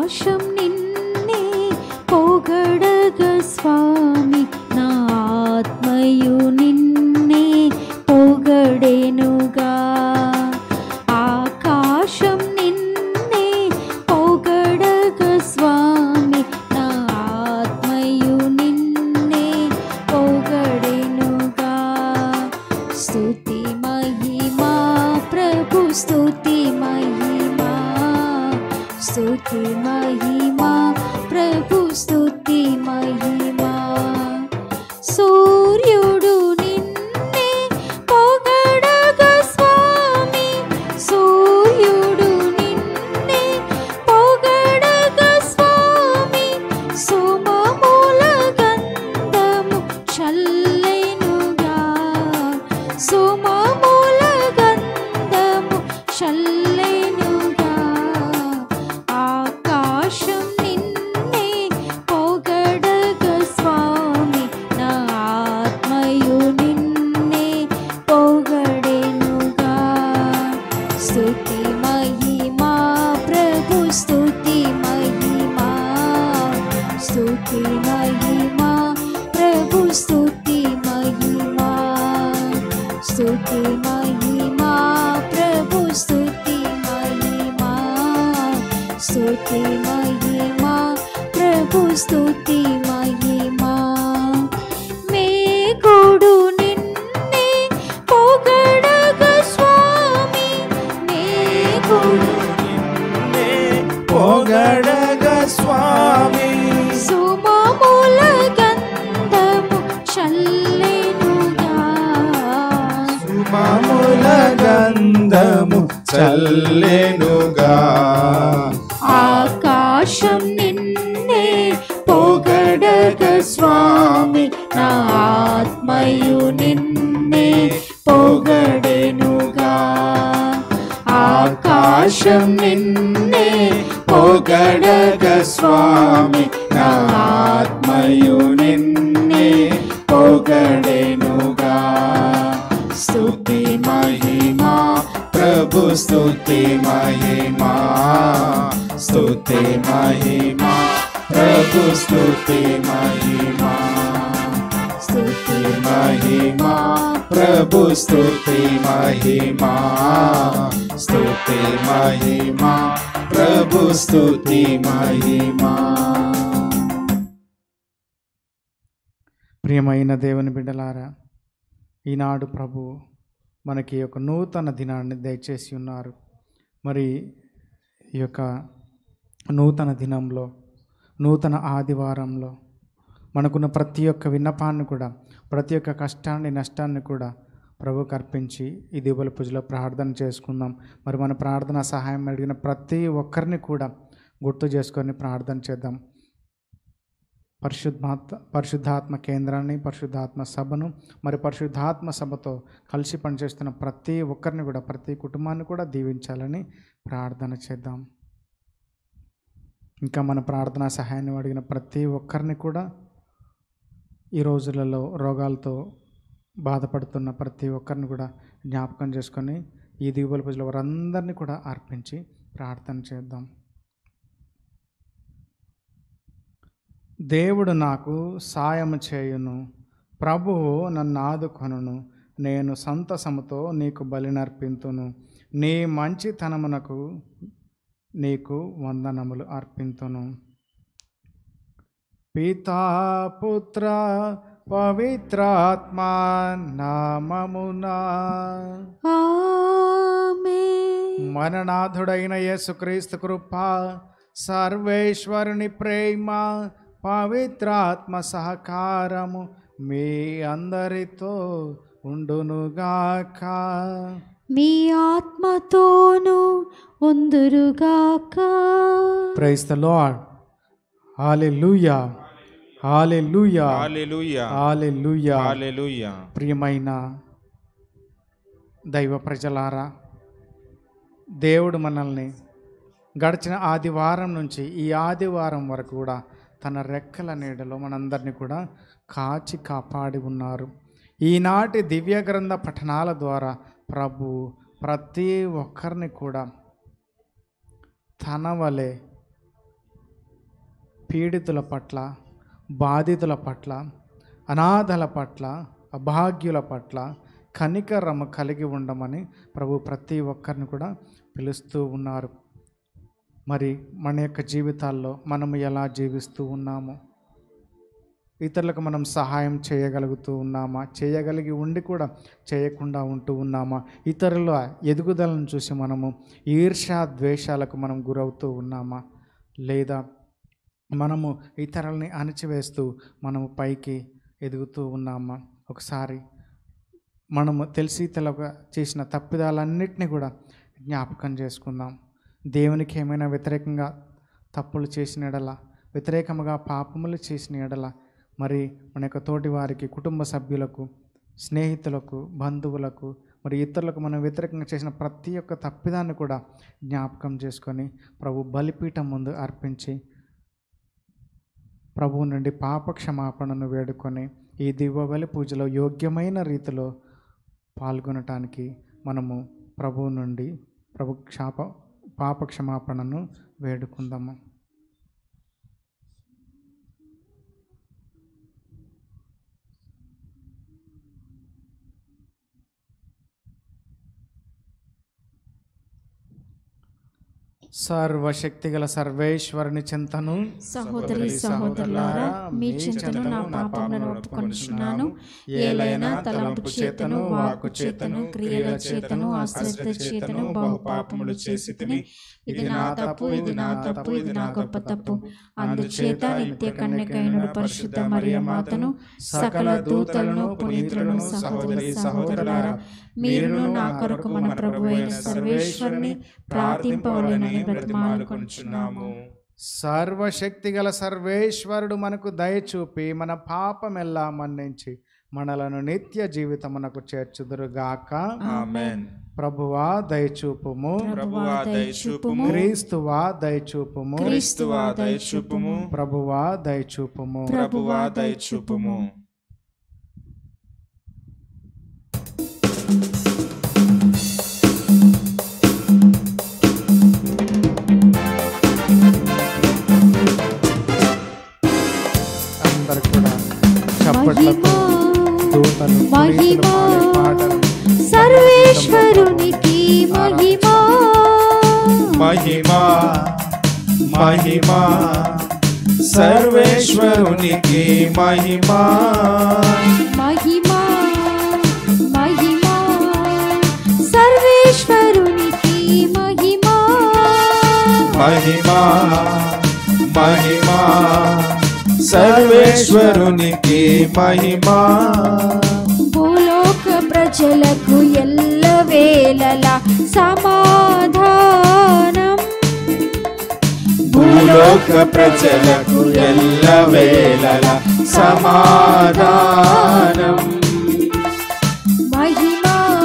ఆకాశం నిన్నే పొగడగ స్వామి నా ఆత్మయు నిన్నే పొగడెనుగా ఆకాశం నిన్నే పొగడగ స్వామి నా ఆత్మయు నిన్నే పొగడెనుగా స్తుతి మహిమా ప్రభు స్తుతి మహిమా స్తుతి మహిమా ప్రభు స్తుతి మహిమా సూర్యుడు నిన్నే పొగడగ స్వామి సూర్యుడు నిన్నే పొగడగ స్వామి సోమమూల గంధము చల్లెనుగా సోమమూల గంధము చల్లెనుగా ఆకాశం నిన్నే పొగడగ స్వామి నా ఆత్మయు నిన్నే పొగడెనుగా స్తుతి మహిమా ప్రభు స్తుతి మహిమా స్తుతి మహిమా ప్రభు స్తుతి మహిమా స్తుతి మహిమా ప్రభు స్తుతి మహిమా స్తుతి మహిమా ప్రభు స్తుతి మహిమా మేఘుడు నిన్నే పొగడగ స్వామి మేఘుడు నిన్నే పొగడగ స్వామి సుమముల గంధము చల్లెనుగా సుమముల గంధము చల్లెనుగా ఆకాశం నిన్నే పొగడగ స్వామి నా ఆత్మయు నిన్నే పొగడెనుగా ఆకాశం నిన్నే పొగడగ స్వామి నా ఆత్మయు నిన్నే పొగడెనుగా స్తుతి మహిమా ప్రభు స్తుతి మహిమా స్తుతి మహిమా ప్రభు స్తుతి మహిమా స్తుతి మహిమా ప్రభు స్తుతి మహిమా స్తుతి మహిమా ప్రభు స్తుతి మహిమా ప్రియమైన దేవుని బిడ్డలారా ఈనాడు ప్రభు మనకి ఒక నూతన దినాన్ని దయచేసి ఉన్నారు మరి ఈ యొక్క నూతన దినంలో నూతన ఆదివారంలో మనకున్న ప్రతి ఒక్క విన్నపాన్ని కూడా ప్రతి ఒక్క కష్టాన్ని నష్టాన్ని కూడా ప్రభుకి అర్పించి ఈ దీవుల పూజలో ప్రార్థన చేసుకుందాం మరి మన ప్రార్థన సహాయం అడిగిన ప్రతి ఒక్కరిని కూడా గుర్తు చేసుకొని ప్రార్థన చేద్దాం పరిశుద్ధాత్మ పరిశుద్ధాత్మ కేంద్రాన్ని పరిశుద్ధాత్మ సభను మరి పరిశుద్ధాత్మ సభతో కలిసి పనిచేస్తున్న ప్రతి ఒక్కరిని కూడా ప్రతి కుటుంబాన్ని కూడా దీవించాలని ప్రార్థన చేద్దాం ఇంకా మన ప్రార్థన సహాయాన్ని అడిగిన ప్రతి ఒక్కరిని కూడా ఈ రోజులలో రోగాలతో బాధపడుతున్న ప్రతి ఒక్కరిని కూడా జ్ఞాపకం చేసుకొని ఈ దిగుబడి పూజలు వారందరినీ కూడా అర్పించి ప్రార్థన చేద్దాం దేవుడు నాకు సాయం చేయును ప్రభువు నన్ను ఆదుకొనును నేను సంతసముతో నీకు బలి నర్పింతును నీ మంచితనమునకు నీకు వందనములు అర్పింతును పితా పుత్ర పవిత్రాత్మ నామమునా ఆమేన్ మరణాథుడైన యేసుక్రీస్తు కృప సర్వేశ్వరుని ప్రేమ పవిత్రాత్మ సహకారము మీ అందరితో ఉండునుగాక మీ ఆత్మతోను ఉందురుగాక praise the Lord hallelujah hallelujah hallelujah hallelujah hallelujah ప్రియమైన దైవ ప్రజలారా దేవుడు మనల్ని గడిచిన ఆదివారం నుంచి ఈ ఆదివారం వరకు కూడా తన రెక్కల నీడలో మనందరినీ కూడా కాచి కాపాడి ఉన్నారు ఈనాటి దివ్య గ్రంథ పఠనాల ద్వారా ప్రభు ప్రతి ఒక్కరిని కూడా తన వలె పీడితుల పట్ల బాధితుల పట్ల అనాథల పట్ల అభాగ్యుల పట్ల కనికరము కలిగి ఉండమని ప్రభు ప్రతి ఒక్కరిని కూడా పిలుస్తూ ఉన్నారు మరి మన యొక్క జీవితాల్లో మనం ఎలా జీవిస్తూ ఉన్నాము ఇతరులకు మనం సహాయం చేయగలుగుతూ ఉన్నామా చేయగలిగి ఉండి కూడా చేయకుండా ఉంటూ ఉన్నామా ఇతరుల ఎదుగుదలను చూసి మనము ఈర్ష్యా ద్వేషాలకు మనం గురవుతూ ఉన్నామా లేదా మనము ఇతరులని అణిచివేస్తూ మనము పైకి ఎదుగుతూ ఉన్నామా ఒకసారి మనము తెలిసి తెలక చేసిన తప్పిదాలన్నిటినీ కూడా జ్ఞాపకం చేసుకుందాం దేవునికి ఏమైనా వ్యతిరేకంగా తప్పులు చేసిన ఎడల వ్యతిరేకంగా పాపములు చేసిన ఎడల మరి మన యొక్క తోటి వారికి కుటుంబ సభ్యులకు స్నేహితులకు బంధువులకు మరి ఇతరులకు మనం వ్యతిరేకంగా చేసిన ప్రతి ఒక్క తప్పిదాన్ని కూడా జ్ఞాపకం చేసుకొని ప్రభు బలిపీఠం ముందు అర్పించి ప్రభువు నుండి పాప క్షమాపణను వేడుకొని ఈ దివ్యబలి పూజలో యోగ్యమైన రీతిలో పాల్గొనటానికి మనము ప్రభువు నుండి ప్రభు క్షాప పాప క్షమాపణను వేడుకుందాము సర్వశక్తిగల సర్వేశ్వరుని చింతను సహోదరి సహోదరులారా మీ చింతను నా పాపములను ఒప్పుకొనుచున్నాను ఏలైనా తలంపు చేతను వాక్కు చేతను క్రియల చేతను అశ్రద్ధ చేతను బహు పాపములు చేసి తిని ఇది నా తప్పు ఇది నా తప్పు ఇది నా గొప్ప తప్పు అందుచేత నిత్య కన్యకైనడు పరిశుద్ధ మరియ మాతను సకల దూతలను పునీతులను సహోదరి సహోదరులారా మీరును నా కొరకు మన ప్రభు అయిన సర్వేశ్వరుని ప్రార్థింపవలెనని బ్రతిమాలుకొనుచున్నాము సర్వశక్తిగల సర్వేశ్వరుడు మనకు దయచూపి మన పాపమెల్లా మన్నించి మనలను నిత్య జీవితమునకు చేర్చుదురుగాక ఆమెన్ ప్రభువా దయచూపుము ప్రభువా దయచూపుము క్రీస్తువా దయచూపుము క్రీస్తువా దయచూపుము ప్రభువా దయచూపుము ప్రభువా దయచూపుము అందరు కూడా చప్పట్లతో దూతలు మహిమ పునీతులు పాడే పాటలు సర్వేశ్వరునికి మహిమ మహిమా మహిమా సర్వేశ్వరునికి మహిమా మహిమ మహిమ సర్వేశ్వరునికి మహిమ మహిమా మహిమా సర్వేశ్వరునికి మహిమా భూలోక ప్రజలకు ఎల్ల వేళల సమాధానం భూలోక ప్రజలకు ఎల్ల వేళల సమాధానం మహిమ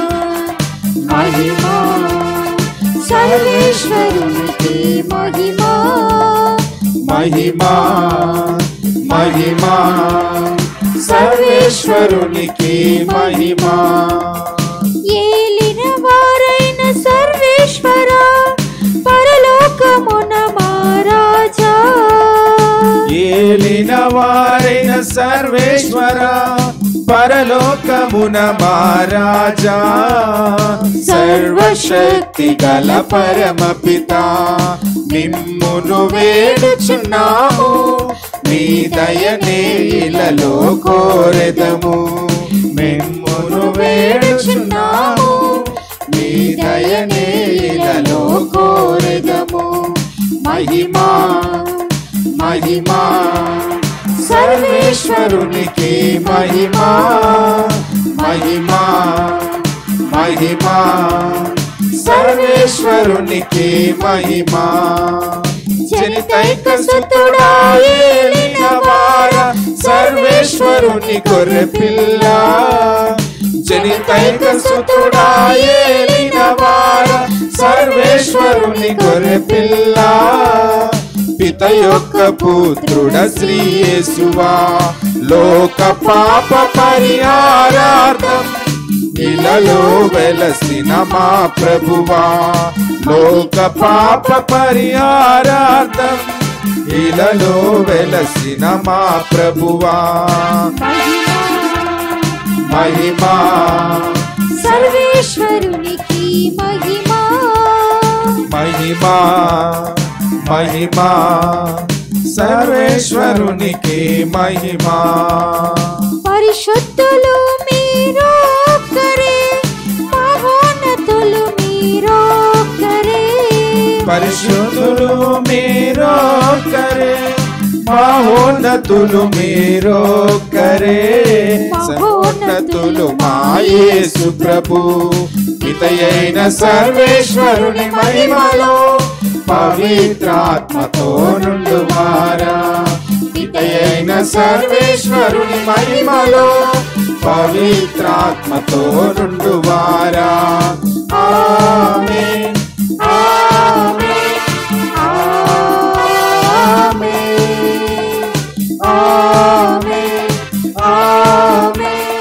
మహిమ సర్వేశ్వరునికి మహిమ మహిమా మహిమా సర్వేశ్వరునికి మహిమా ఏలిన వారైన సర్వేశ్వర పరలోకమున మహారాజా ఏలిన వారైన సర్వేశ్వర పరలోకమున మహారాజా సర్వశక్తి గల పరమపిత నిమ్మును వేడుచున్నాము నీ దయనే ఇలలో కోరెదము మిమ్మును వేడుచున్నాము నీ దయనే ఇలలో కోరెదము మహిమా మహిమా సర్వేశ్వరునికి మహిమా మహిమా మహిమా సర్వేశ్వరునికి మహిమా జనితైక సుతుడా ఏలిన వార సర్వేశ్వరుని గొర్రె పిల్ల జనితైక సుతుడా ఏలిన వార సర్వేశ్వరుని గొర్రె పిల్ల పిత యొక్క పుత్రుడ శ్రీ యేసువా లోక పాప పరిహారార్థం ఇలలో వెలసిన మా ప్రభువా లోక పాప పరిహారార్థం ఇలలో వెలసిన మా ప్రభువా మహిమా సర్వేశ్వరునికి మహిమా మహిమా మహిమా సర్వేశ్వరునికి మహిమా పరిశుద్ధులు మీరొక్కరే మహోన్నతులు మీరొక్కరే పరిశుద్ధులు మీరొక్కరే మహోన్నతులు మీరొక్కరే సర్వోన్నతులు మా యేసు ప్రభు పితయైన సర్వేశ్వరుని మహిమలో పవిత్రాత్మతో నుండు వారా పితయైన సర్వేశ్వరుని మహిమలో పవిత్రాత్మతో నుండు వారా ఆమేన్ ఆమేన్ ఆమేన్ ఆమేన్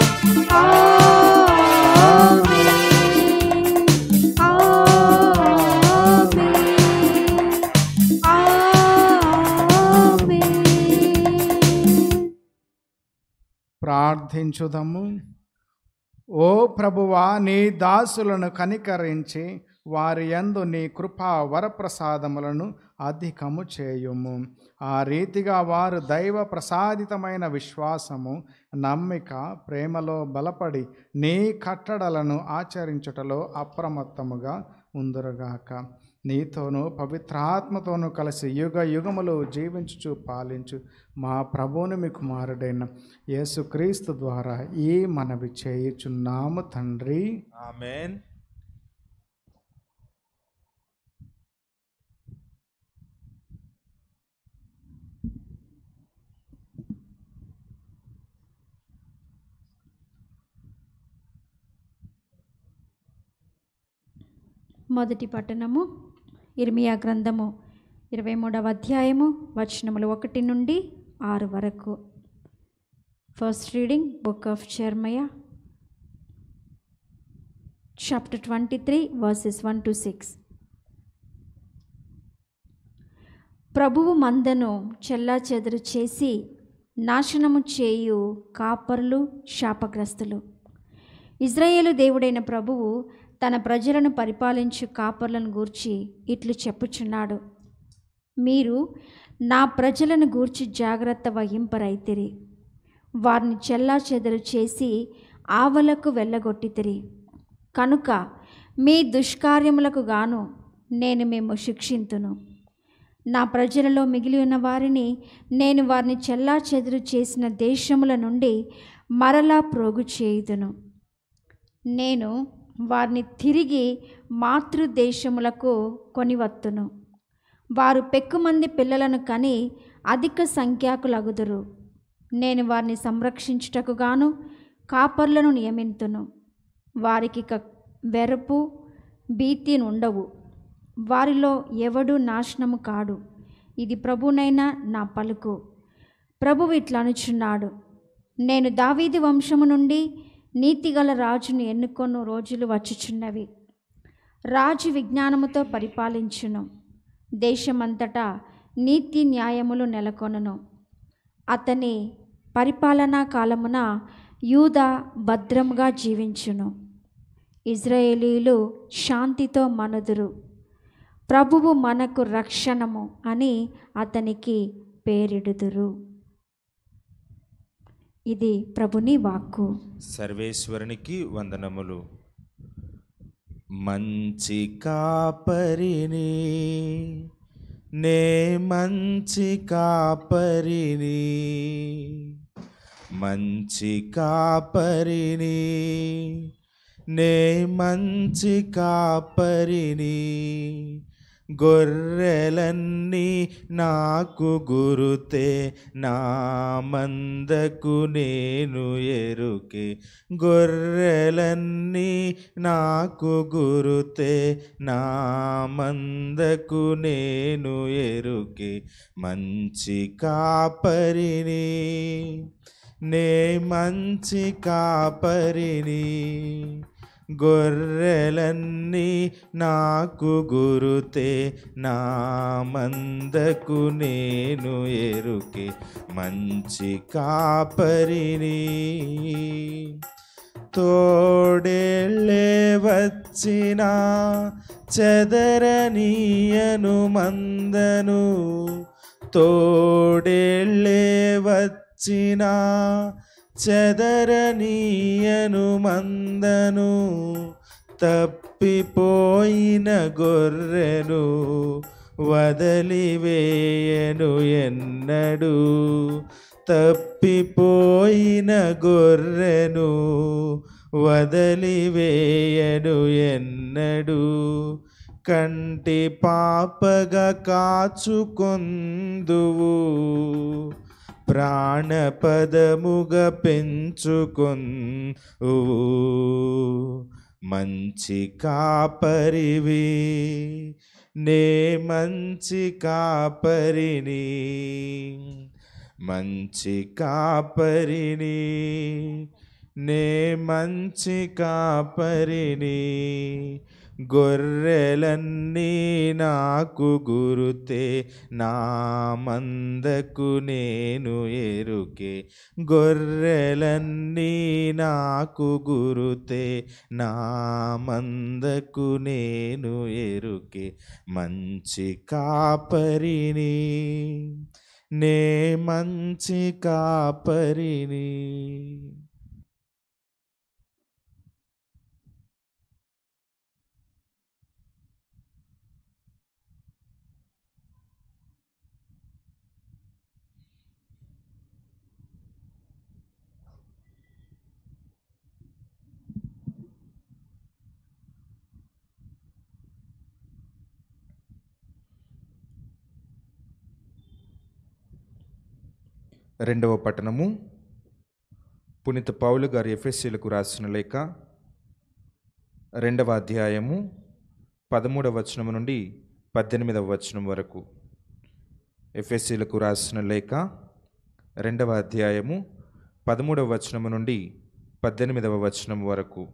ప్రార్థించుదము ఓ ప్రభువా నీ దాసులను కనికరించి వారి యందు నీ కృపా వరప్రసాదములను అధికము చేయుము ఆ రీతిగా వారు దైవ ప్రసాదితమైన విశ్వాసము నమ్మిక ప్రేమలో బలపడి నీ కట్టడలను ఆచరించుటలో అప్రమత్తముగా ఉందురుగాక నీతోనూ పవిత్రాత్మతోనూ కలిసి యుగ యుగములు జీవించుచు పాలించు మా ప్రభువుని మీ కుమారుడైన యేసుక్రీస్తు ద్వారా ఈ మనవి చేయుచున్నాము తండ్రి ఆమేన్ మొదటి పట్టణము ఇర్మియా గ్రంథము ఇరవై మూడవ అధ్యాయము వచనములు ఒకటి నుండి ఆరు వరకు first reading book of Jeremiah chapter twenty three verses one to six ప్రభువు మందను చెల్లా చెదరు చేసి నాశనము చేయు కాపరులు శాపగ్రస్తులు ఇజ్రాయేలు దేవుడైన ప్రభువు తన ప్రజలను పరిపాలించు కాపర్లను గూర్చి ఇట్లు చెప్పుచున్నాడు మీరు నా ప్రజలను గూర్చి జాగ్రత్త వహింపరైతిరి వారిని చెల్లా చెదరు చేసి ఆవలకు వెళ్ళగొట్టితిరి కనుక మీ దుష్కార్యములకు గాను నేను మేము శిక్షింతును నా ప్రజలలో మిగిలి ఉన్న వారిని నేను వారిని చెల్లా చెదురు చేసిన దేశముల నుండి మరలా ప్రోగు చేయుదును నేను వారిని తిరిగి మాతృదేశములకు కొనివత్తును వారు పెక్కుమంది పిల్లలను కని అధిక సంఖ్యాకులగుదురు నేను వారిని సంరక్షించుటకు గాను కాపర్లను నియమింతును వారికి ఇక వెరపు భీతి ఉండవు వారిలో ఎవడు నాశనము కాడు ఇది ప్రభునైనా నా పలుకు ప్రభువు ఇట్లా అనుచున్నాడు నేను దావీది వంశము నుండి నీతిగల రాజును ఎన్నుకొను రోజులు వచ్చుచున్నవి రాజు విజ్ఞానముతో పరిపాలించును దేశమంతటా నీతి న్యాయములు నెలకొనును అతని పరిపాలనా కాలమున యూద భద్రముగా జీవించును ఇజ్రాయేలీలు శాంతితో మనుదురు ప్రభువు మనకు రక్షణము అని అతనికి పేరిడుదురు ఇది ప్రభుని వాక్కు సర్వేశ్వరునికి వందనములు మంచి కాపరిని నే మంచి కాపరిని మంచి కాపరిని నే మంచి కాపరిని గొర్రెలన్నీ నాకు గురుతే నా మందకు నేను ఎరుకే గొర్రెలన్నీ నాకు గురుతే నా మందకు నేను ఎరుకే మంచి కాపరిని నే మంచి కాపరిని గొర్రెలన్నీ నాకు గురుతే నా మందకు నేను ఎరుకే మంచి కాపరిని తోడేళ్ళే వచ్చిన చెదరనీయను మందను తోడేళ్ళే వచ్చిన చెదరనీయను మందను తప్పిపోయిన గొర్రెను వదలివేయను ఎన్నడు తప్పిపోయిన గొర్రెను వదలివేయను ఎన్నడు కంటి పాపగా కాచుకొందువు ప్రాణపదముగా పెంచుకొందువు మంచి కాపరివి నే మంచి కాపరిని మంచి కాపరిని నే మంచి కాపరిని గొర్రెలన్నీ నాకు గురుతే నా మందకు నేను ఎరుకే గొర్రెలన్నీ నాకు గురుతే నా మందకు నేను ఎరుకే మంచి కాపరిని నే మంచి కాపరిని రెండవ పట్టణము పునీత పౌలు గారి ఎఫ్ఎస్సీలకు రాసిన లేఖ రెండవ అధ్యాయము పదమూడవ వచనము నుండి పద్దెనిమిదవ వచనం వరకు ఎఫ్ఎస్సీలకు రాసిన లేఖ రెండవ అధ్యాయము పదమూడవ వచనము నుండి పద్దెనిమిదవ వచనం వరకు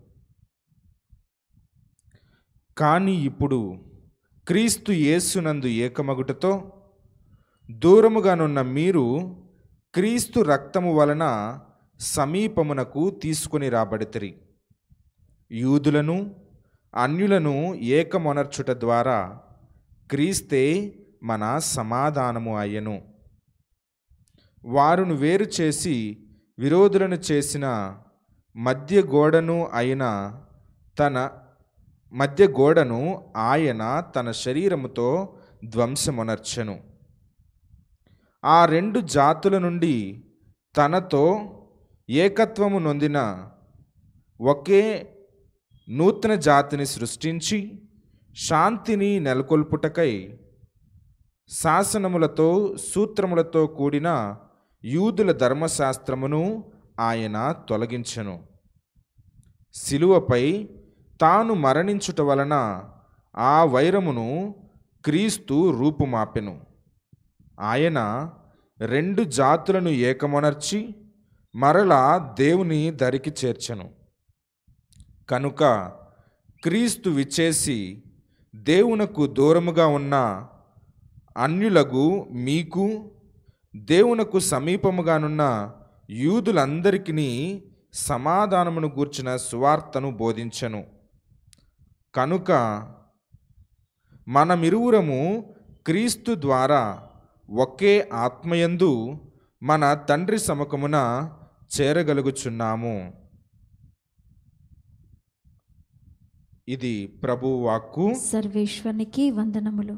కానీ ఇప్పుడు క్రీస్తు యేసునందు ఏకమగుటతో దూరముగానున్న మీరు క్రీస్తు రక్తము వలన సమీపమునకు తీసుకొని రాబడితిరి యూదులను అన్యులను ఏకమొనర్చుట ద్వారా క్రీస్తే మన సమాధానము అయ్యను వారును వేరు చేసి విరోధులను చేసిన మధ్య గోడను అయిన తన మధ్య గోడను ఆయన తన శరీరముతో ధ్వంసమొనర్చెను ఆ రెండు జాతుల నుండి తనతో ఏకత్వము నొందిన ఒకే నూతన జాతిని సృష్టించి శాంతిని నెలకొల్పుటకై శాసనములతో సూత్రములతో కూడిన యూదుల ధర్మశాస్త్రమును ఆయన తొలగించెను శిలువపై తాను మరణించుట వలన ఆ వైరమును క్రీస్తు రూపుమాపెను ఆయన రెండు జాతులను ఏకమొనర్చి మరలా దేవుని దరికి చేర్చెను కనుక క్రీస్తు విచ్చేసి దేవునకు దూరముగా ఉన్న అన్యులగు మీకు దేవునకు సమీపముగానున్న యూదులందరికీ సమాధానమును గూర్చిన సువార్తను బోధించెను కనుక మనమిరువురము క్రీస్తు ద్వారా ఒకే ఆత్మయందు మన తండ్రి సముఖమున చేరగలుగుచున్నాము ఇది ప్రభు వాక్కు సర్వేశ్వరునికి వందనములు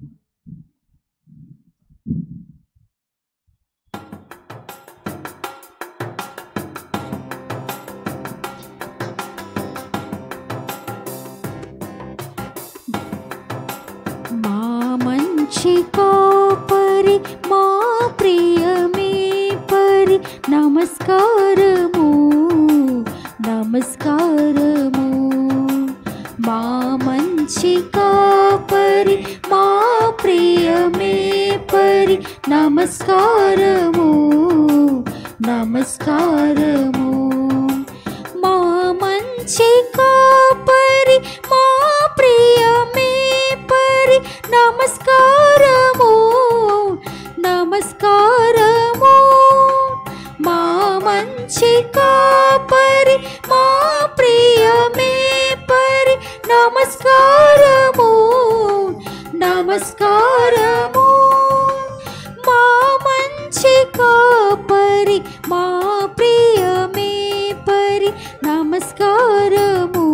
మా మంచి కాపరి మా ప్రియమే పరి నమస్కారము నమస్కారము మా మంచి కాపరి మా ప్రియమే పరి నమస్కారము నమస్కారము మా మంచి కాపరి పరి మా ప్రియమే పరి నమస్కారము నమస్కారము మా మంచి కాపరి మా ప్రియమే పరి నమస్కారము నమస్కారము మా మంచి కాపరి మా ప్రియమే పరి నమస్కారము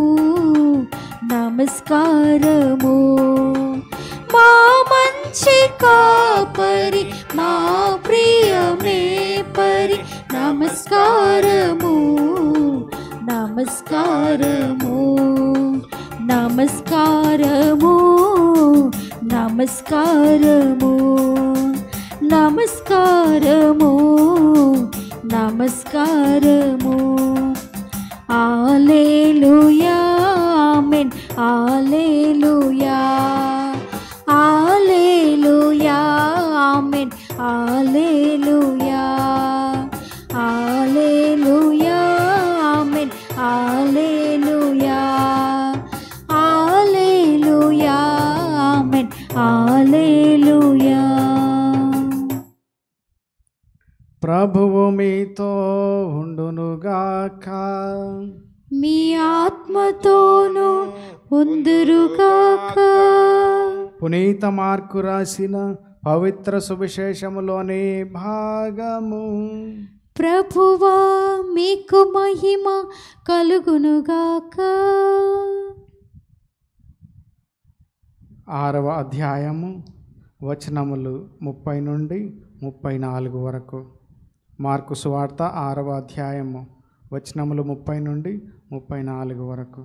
నమస్కారము మా మంచి కాపరి మా ప్రియమే పరి నమస్కారము నమస్కారము నమస్కారము నమస్కారము నమస్కారము నమస్కారము alleluia amen alleluia alleluia amen alleluia alleluia amen alleluia alleluia amen alleluia ప్రభువు మీతో ఉండునుగాక మీ ఆత్మతోనూ ఉందురుగాక పునీత మార్కు రాసిన పవిత్ర సువిశేషములోని భాగము ప్రభువా మీకు మహిమ కలుగునుగాక ఆరవ అధ్యాయము వచనములు ముప్పై నుండి ముప్పై నాలుగు వరకు మార్కు సువార్త ఆరవ అధ్యాయము వచనములు ముప్పై నుండి ముప్పై నాలుగు వరకు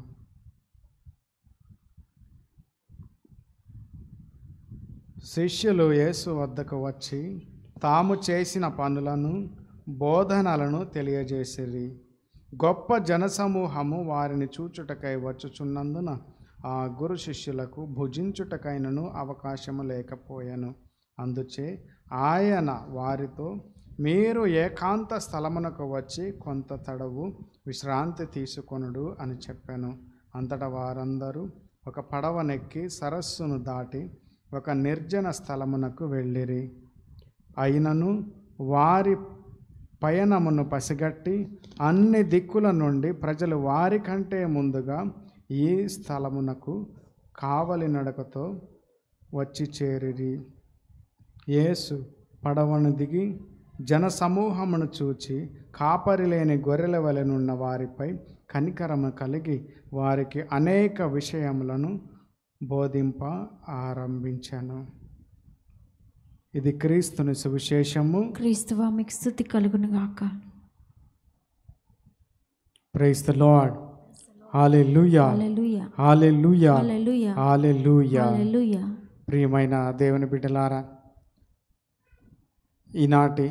శిష్యులు యేసు వద్దకు వచ్చి తాము చేసిన పనులను బోధనలను తెలియజేసిరి గొప్ప జనసమూహము వారిని చూచుటకై వచ్చుచున్నందున ఆ గురు శిష్యులకు భుజించుటకైనను అవకాశము లేకపోయాను అందుచే ఆయన వారితో మీరు ఏకాంత స్థలమునకు వచ్చి కొంత తడవు విశ్రాంతి తీసుకొనుడు అని చెప్పాను అంతటా వారందరూ ఒక పడవనెక్కి సరస్సును దాటి ఒక నిర్జన స్థలమునకు వెళ్ళిరి అయినను వారి పయనమును పసిగట్టి అన్ని దిక్కుల నుండి ప్రజలు వారి కంటే ముందుగా ఈ స్థలమునకు కావలి నడకతో వచ్చి చేరిరి యేసు పడవను దిగి జనసమూహమును చూచి కాపరి లేని గొర్రెల వలెనున్న వారిపై కనికరము కలిగి వారికి అనేక విషయములను బోధింప ఆరంభించాను ఇది క్రీస్తుని సువిశేషము క్రీస్తువా మీకు స్థుతి కలుగునుగాక praise the Lord hallelujah hallelujah hallelujah hallelujah hallelujah hallelujah ప్రియమైన దేవుని బిడ్డలారా ఈనాటి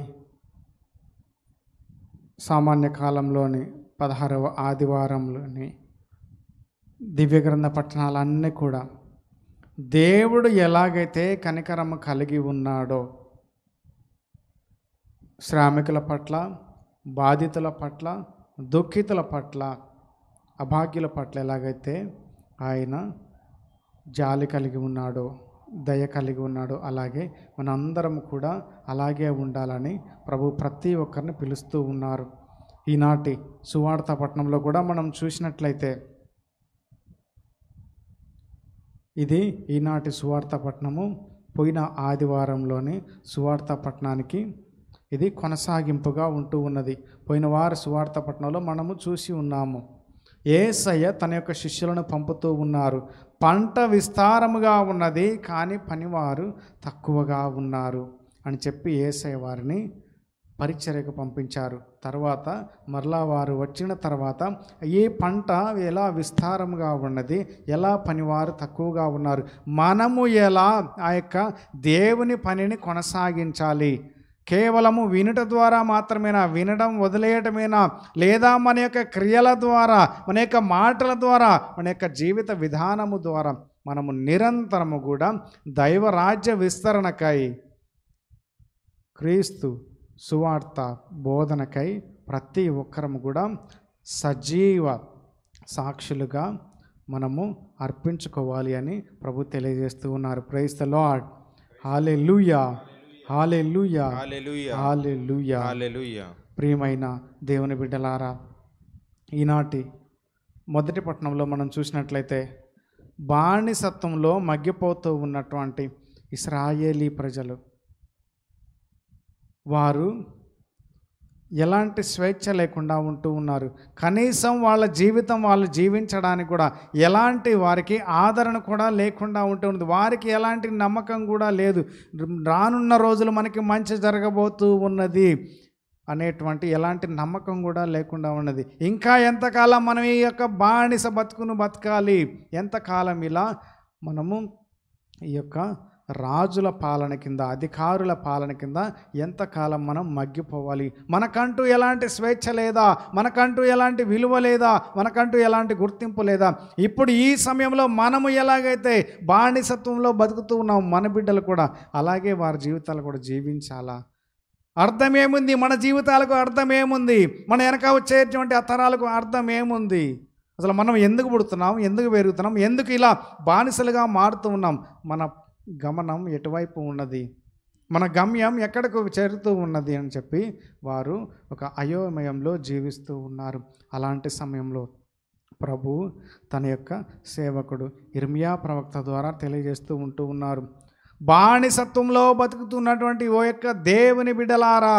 సామాన్య కాలంలోని పదహారవ ఆదివారంలోని దివ్యగ్రంథ పట్టణాలన్నీ కూడా దేవుడు ఎలాగైతే కనికరము కలిగి ఉన్నాడో శ్రామికుల పట్ల బాధితుల పట్ల దుఃఖితుల పట్ల అభాగ్యుల పట్ల ఎలాగైతే ఆయన జాలి కలిగి ఉన్నాడో దయ కలిగి ఉన్నాడో అలాగే మనందరం కూడా అలాగే ఉండాలని ప్రభు ప్రతి ఒక్కరిని పిలుస్తూ ఉన్నారు ఈనాటి సువార్త పట్టణంలో కూడా మనం చూసినట్లయితే ఇది ఈనాటి సువార్త పట్టణము పోయిన ఆదివారంలోని సువార్త పట్టణానికి ఇది కొనసాగింపుగా ఉంటూ ఉన్నది పోయిన వారు సువార్త పట్టణంలో మనము చూసి ఉన్నాము ఏసయ్య తన యొక్క శిష్యులను పంపుతూ ఉన్నారు పంట విస్తారముగా ఉన్నది కానీ పనివారు తక్కువగా ఉన్నారు అని చెప్పి ఏసయ్య వారిని పరిచర్యకు పంపించారు తర్వాత మరలా వారు వచ్చిన తర్వాత ఈ పంట ఎలా విస్తారంగా ఉన్నది ఎలా పనివారు తక్కువగా ఉన్నారు మనము ఎలా ఆ యొక్క దేవుని పనిని కొనసాగించాలి కేవలము వినుట ద్వారా మాత్రమేనా వినడం వదిలేయటమేనా లేదా మన యొక్క క్రియల ద్వారా మన యొక్క మాటల ద్వారా మన యొక్క జీవిత విధానము ద్వారా మనము నిరంతరము కూడా దైవరాజ్య విస్తరణకై క్రీస్తు సువార్త బోధనకై ప్రతి ఒక్కరము కూడా సజీవ సాక్షులుగా మనము అర్పించుకోవాలి అని ప్రభు తెలియజేస్తూ ఉన్నారు ప్రైస్ ద లాడ్ హాలే లూయా హాలే లూయా హల్లెలూయా హాలే లూయా హల్లెలూయా ప్రియమైన దేవుని బిడ్డలారా ఈనాటి మొదటి పట్టణంలో మనం చూసినట్లయితే బానిసత్వంలో మగ్గిపోతూ ఉన్నటువంటి ఇస్రాయేలీ ప్రజలు వారు ఎలాంటి స్వేచ్ఛ లేకుండా ఉంటూ ఉన్నారు కనీసం వాళ్ళ జీవితం వాళ్ళు జీవించడానికి కూడా ఎలాంటి వారికి ఆదరణ కూడా లేకుండా ఉంటూ ఉంది వారికి ఎలాంటి నమ్మకం కూడా లేదు రానున్న రోజులు మనకి మంచి జరగబోతూ ఉన్నది అనేటువంటి ఎలాంటి నమ్మకం కూడా లేకుండా ఉన్నది ఇంకా ఎంతకాలం మనం ఈ యొక్క బానిస బతుకును బతకాలి ఎంతకాలం ఇలా మనము ఈ యొక్క రాజుల పాలన కింద అధికారుల పాలన కింద ఎంతకాలం మనం మగ్గిపోవాలి మనకంటూ ఎలాంటి స్వేచ్ఛ లేదా మనకంటూ ఎలాంటి విలువ లేదా మనకంటూ ఎలాంటి గుర్తింపు లేదా ఇప్పుడు ఈ సమయంలో మనము ఎలాగైతే బానిసత్వంలో బతుకుతూ ఉన్నాం మన బిడ్డలు కూడా అలాగే వారి జీవితాలు కూడా జీవించాలా అర్థం ఏముంది మన జీవితాలకు అర్థం ఏముంది మన వెనక వచ్చేటువంటి ఆ తరాలకు అర్థం ఏముంది అసలు మనం ఎందుకు పుడుతున్నాం ఎందుకు పెరుగుతున్నాం ఎందుకు ఇలా బానిసలుగా మారుతూ ఉన్నాం మన గమనం ఎటువైపు ఉన్నది మన గమ్యం ఎక్కడకు చేరుతూ ఉన్నది అని చెప్పి వారు ఒక అయోమయంలో జీవిస్తూ ఉన్నారు అలాంటి సమయంలో ప్రభు తన యొక్క సేవకుడు ఇర్మియా ప్రవక్త ద్వారా తెలియజేస్తూ ఉంటూ ఉన్నారు బానిసత్వంలో బతుకుతున్నటువంటి ఓ యొక్క దేవుని బిడ్డలారా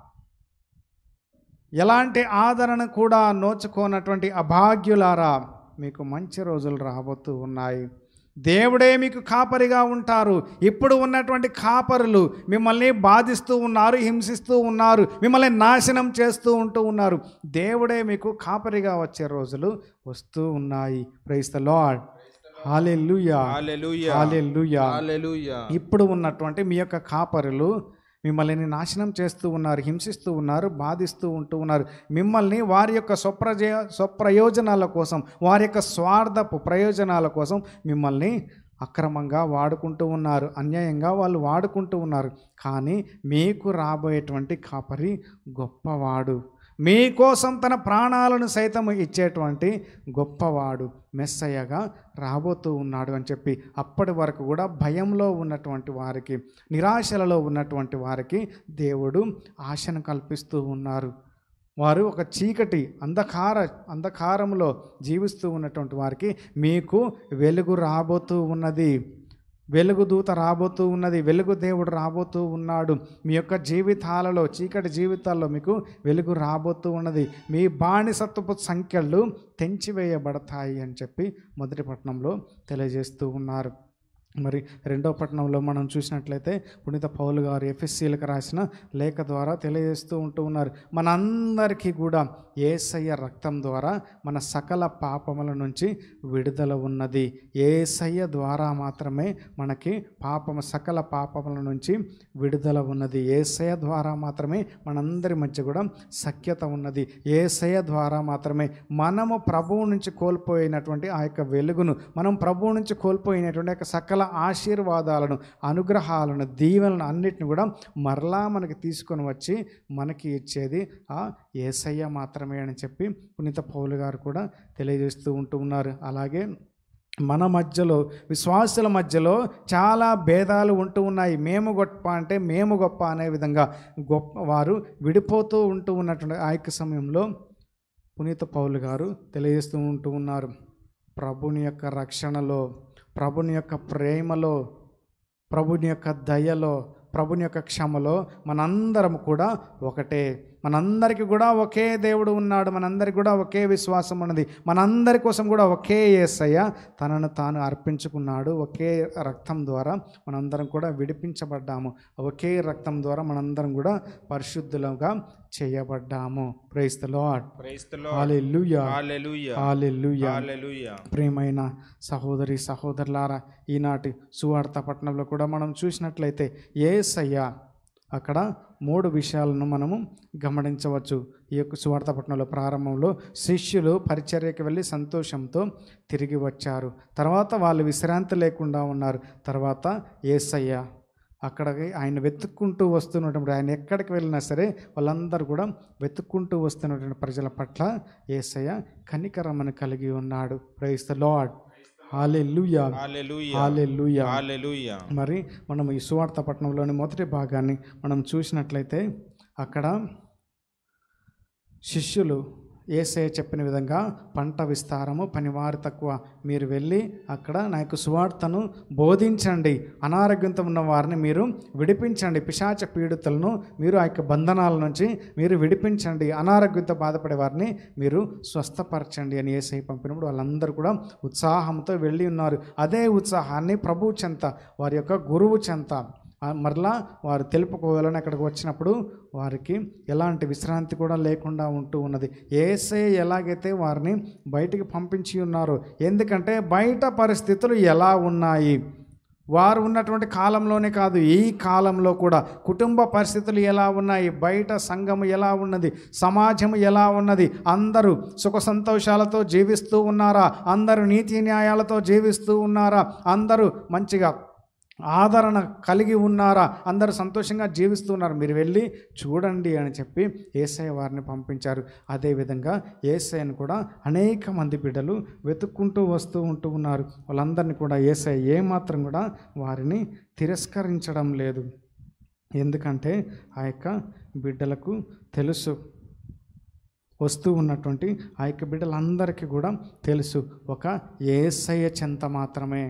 ఎలాంటి ఆదరణ కూడా నోచుకోనటువంటి అభాగ్యులారా మీకు మంచి రోజులు రాబోతూ ఉన్నాయి దేవుడే మీకు కాపరిగా ఉంటారు ఇప్పుడు ఉన్నటువంటి కాపరులు మిమ్మల్ని బాధిస్తూ ఉన్నారు హింసిస్తూ ఉన్నారు మిమ్మల్ని నాశనం చేస్తూ ఉంటూ ఉన్నారు దేవుడే మీకు కాపరిగా వచ్చే రోజులు వస్తూ ఉన్నాయి praise the Lord hallelujah hallelujah hallelujah hallelujah ఇప్పుడు ఉన్నటువంటి మీ యొక్క కాపరులు మిమ్మల్ని నాశనం చేస్తూ ఉన్నారు హింసిస్తూ ఉన్నారు బాధిస్తూ ఉంటూ ఉన్నారు మిమ్మల్ని వారి యొక్క స్వప్రజయ స్వప్రయోజనాల కోసం వారి యొక్క స్వార్థపు ప్రయోజనాల కోసం మిమ్మల్ని అక్రమంగా వాడుకుంటూ ఉన్నారు అన్యాయంగా వాళ్ళు వాడుకుంటూ ఉన్నారు కానీ మీకు రాబోయేటువంటి కాపరి గొప్పవాడు మీకోసం తన ప్రాణాలను సైతం ఇచ్చేటువంటి గొప్పవాడు మెస్సయ్యగా రాబోతూ ఉన్నాడు అని చెప్పి అప్పటి వరకు కూడా భయంలో ఉన్నటువంటి వారికి నిరాశలలో ఉన్నటువంటి వారికి దేవుడు ఆశను కల్పిస్తూ ఉన్నారు వారు ఒక చీకటి అంధకార అంధకారంలో జీవిస్తూ ఉన్నటువంటి వారికి మీకు వెలుగు రాబోతూ ఉన్నది వెలుగు దూత రాబోతూ ఉన్నది వెలుగు దేవుడు రాబోతూ ఉన్నాడు మీ యొక్క జీవితాలలో చీకటి జీవితాల్లో మీకు వెలుగు రాబోతూ ఉన్నది మీ బానిసత్వపు సంఖ్యలు తెంచివేయబడతాయి అని చెప్పి మొదటి పట్టణంలో తెలియజేస్తూ ఉన్నారు మరి రెండో పట్టణంలో మనం చూసినట్లయితే పునీత పౌలు గారు ఎఫ్ఎస్సీలకు రాసిన లేఖ ద్వారా తెలియజేస్తూ ఉంటూ ఉన్నారు మనందరికీ కూడా ఏసయ్య రక్తం ద్వారా మన సకల పాపముల నుంచి విడుదల ఉన్నది ఏసయ్య ద్వారా మాత్రమే మనకి పాపము సకల పాపముల నుంచి విడుదల ఉన్నది ఏసయ్య ద్వారా మాత్రమే మనందరి మధ్య కూడా సఖ్యత ఉన్నది ఏసయ్య ద్వారా మాత్రమే మనము ప్రభువు నుంచి కోల్పోయినటువంటి ఆ యొక్క వెలుగును మనం ప్రభువు నుంచి కోల్పోయినటువంటి ఆ యొక్క సకల ఆశీర్వాదాలను అనుగ్రహాలను దీవెనలను అన్నిటిని కూడా మరలా మనకి తీసుకొని వచ్చి మనకి ఇచ్చేది ఆ ఏసయ్య మాత్రమే అని చెప్పి పునీత పౌలు గారు కూడా తెలియజేస్తూ ఉంటూ ఉన్నారు అలాగే మన మధ్యలో విశ్వాసుల మధ్యలో చాలా భేదాలు ఉంటూ ఉన్నాయి మేము గొప్ప అంటే మేము గొప్ప అనే విధంగా గొప్ప వారు విడిపోతూ ఉంటూ ఉన్నటువంటి ఆ యొక్క సమయంలో పునీత పౌలు గారు తెలియజేస్తూ ఉంటూ ఉన్నారు ప్రభుని యొక్క రక్షణలో ప్రభుని యొక్క ప్రేమలో ప్రభుని యొక్క దయలో ప్రభుని యొక్క క్షమలో మనందరం కూడా ఒకటే మనందరికీ కూడా ఒకే దేవుడు ఉన్నాడు మనందరికి కూడా ఒకే విశ్వాసం ఉన్నది మనందరి కోసం కూడా ఒకే యేసయ్య తనను తాను అర్పించుకున్నాడు ఒకే రక్తం ద్వారా మనందరం కూడా విడిపించబడ్డాము ఒకే రక్తం ద్వారా మనందరం కూడా పరిశుద్ధులుగా చేయబడ్డాము praise the Lord praise the Lord hallelujah hallelujah hallelujah hallelujah ప్రియమైన సహోదరి సహోదరులారా ఈనాటి సువార్త పట్టణంలో కూడా మనం చూసినట్లయితే ఏసయ్య అక్కడ మూడు విషయాలను మనము గమనించవచ్చు ఈ యొక్క సువార్త పట్టణంలో ప్రారంభంలో శిష్యులు పరిచర్యకి వెళ్ళి సంతోషంతో తిరిగి వచ్చారు తర్వాత వాళ్ళు విశ్రాంతి లేకుండా ఉన్నారు తర్వాత ఏసయ్య అక్కడికి ఆయన వెతుక్కుంటూ వస్తున్నటువంటి ఆయన ఎక్కడికి వెళ్ళినా సరే వాళ్ళందరూ కూడా వెతుక్కుంటూ వస్తున్నటువంటి ప్రజల పట్ల ఏసయ్య కనికరమని కలిగి ఉన్నాడు praise the Lord hallelujah hallelujah hallelujah hallelujah మరి మనం ఈ సువార్త పట్టణంలోని మొదటి భాగాన్ని మనం చూసినట్లయితే అక్కడ శిష్యులు ఏసే చెప్పిన విధంగా పంట విస్తారము పనివారు తక్కువ మీరు వెళ్ళి అక్కడ నా యొక్క సువార్తను బోధించండి అనారోగ్యంతో ఉన్న వారిని మీరు విడిపించండి పిశాచ పీడితులను మీరు ఆ యొక్క బంధనాల నుంచి మీరు విడిపించండి అనారోగ్యంతో బాధపడే వారిని మీరు స్వస్థపరచండి అని ఏసై పంపినప్పుడు వాళ్ళందరూ కూడా ఉత్సాహంతో వెళ్ళి ఉన్నారు అదే ఉత్సాహాన్ని ప్రభు చెంత వారి యొక్క గురువు చెంత ఆ మరలా వారు తెలుపుకోవాలని అక్కడికి వచ్చినప్పుడు వారికి ఎలాంటి విశ్రాంతి కూడా లేకుండా ఉంటూ ఉన్నది ఏసే ఎలాగైతే వారిని బయటికి పంపించి ఉన్నారో ఎందుకంటే బయట పరిస్థితులు ఎలా ఉన్నాయి వారు ఉన్నటువంటి కాలంలోనే కాదు ఈ కాలంలో కూడా కుటుంబ పరిస్థితులు ఎలా ఉన్నాయి బయట సంఘము ఎలా ఉన్నది సమాజం ఎలా ఉన్నది అందరూ సుఖ సంతోషాలతో జీవిస్తూ ఉన్నారా అందరూ నీతి న్యాయాలతో జీవిస్తూ ఉన్నారా అందరూ మంచిగా ఆదరణ కలిగి ఉన్నారా అందరూ సంతోషంగా జీవిస్తున్నారు మీరు వెళ్ళి చూడండి అని చెప్పి ఏసఐ వారిని పంపించారు అదేవిధంగా ఏసఐని కూడా అనేక మంది బిడ్డలు వెతుక్కుంటూ వస్తూ ఉంటూ ఉన్నారు వాళ్ళందరినీ కూడా ఏసఐ ఏమాత్రం కూడా వారిని తిరస్కరించడం లేదు ఎందుకంటే ఆ యొక్క బిడ్డలకు తెలుసు వస్తూ ఉన్నటువంటి ఆ యొక్క బిడ్డలందరికీ కూడా తెలుసు ఒక ఏసయ్య చెంత మాత్రమే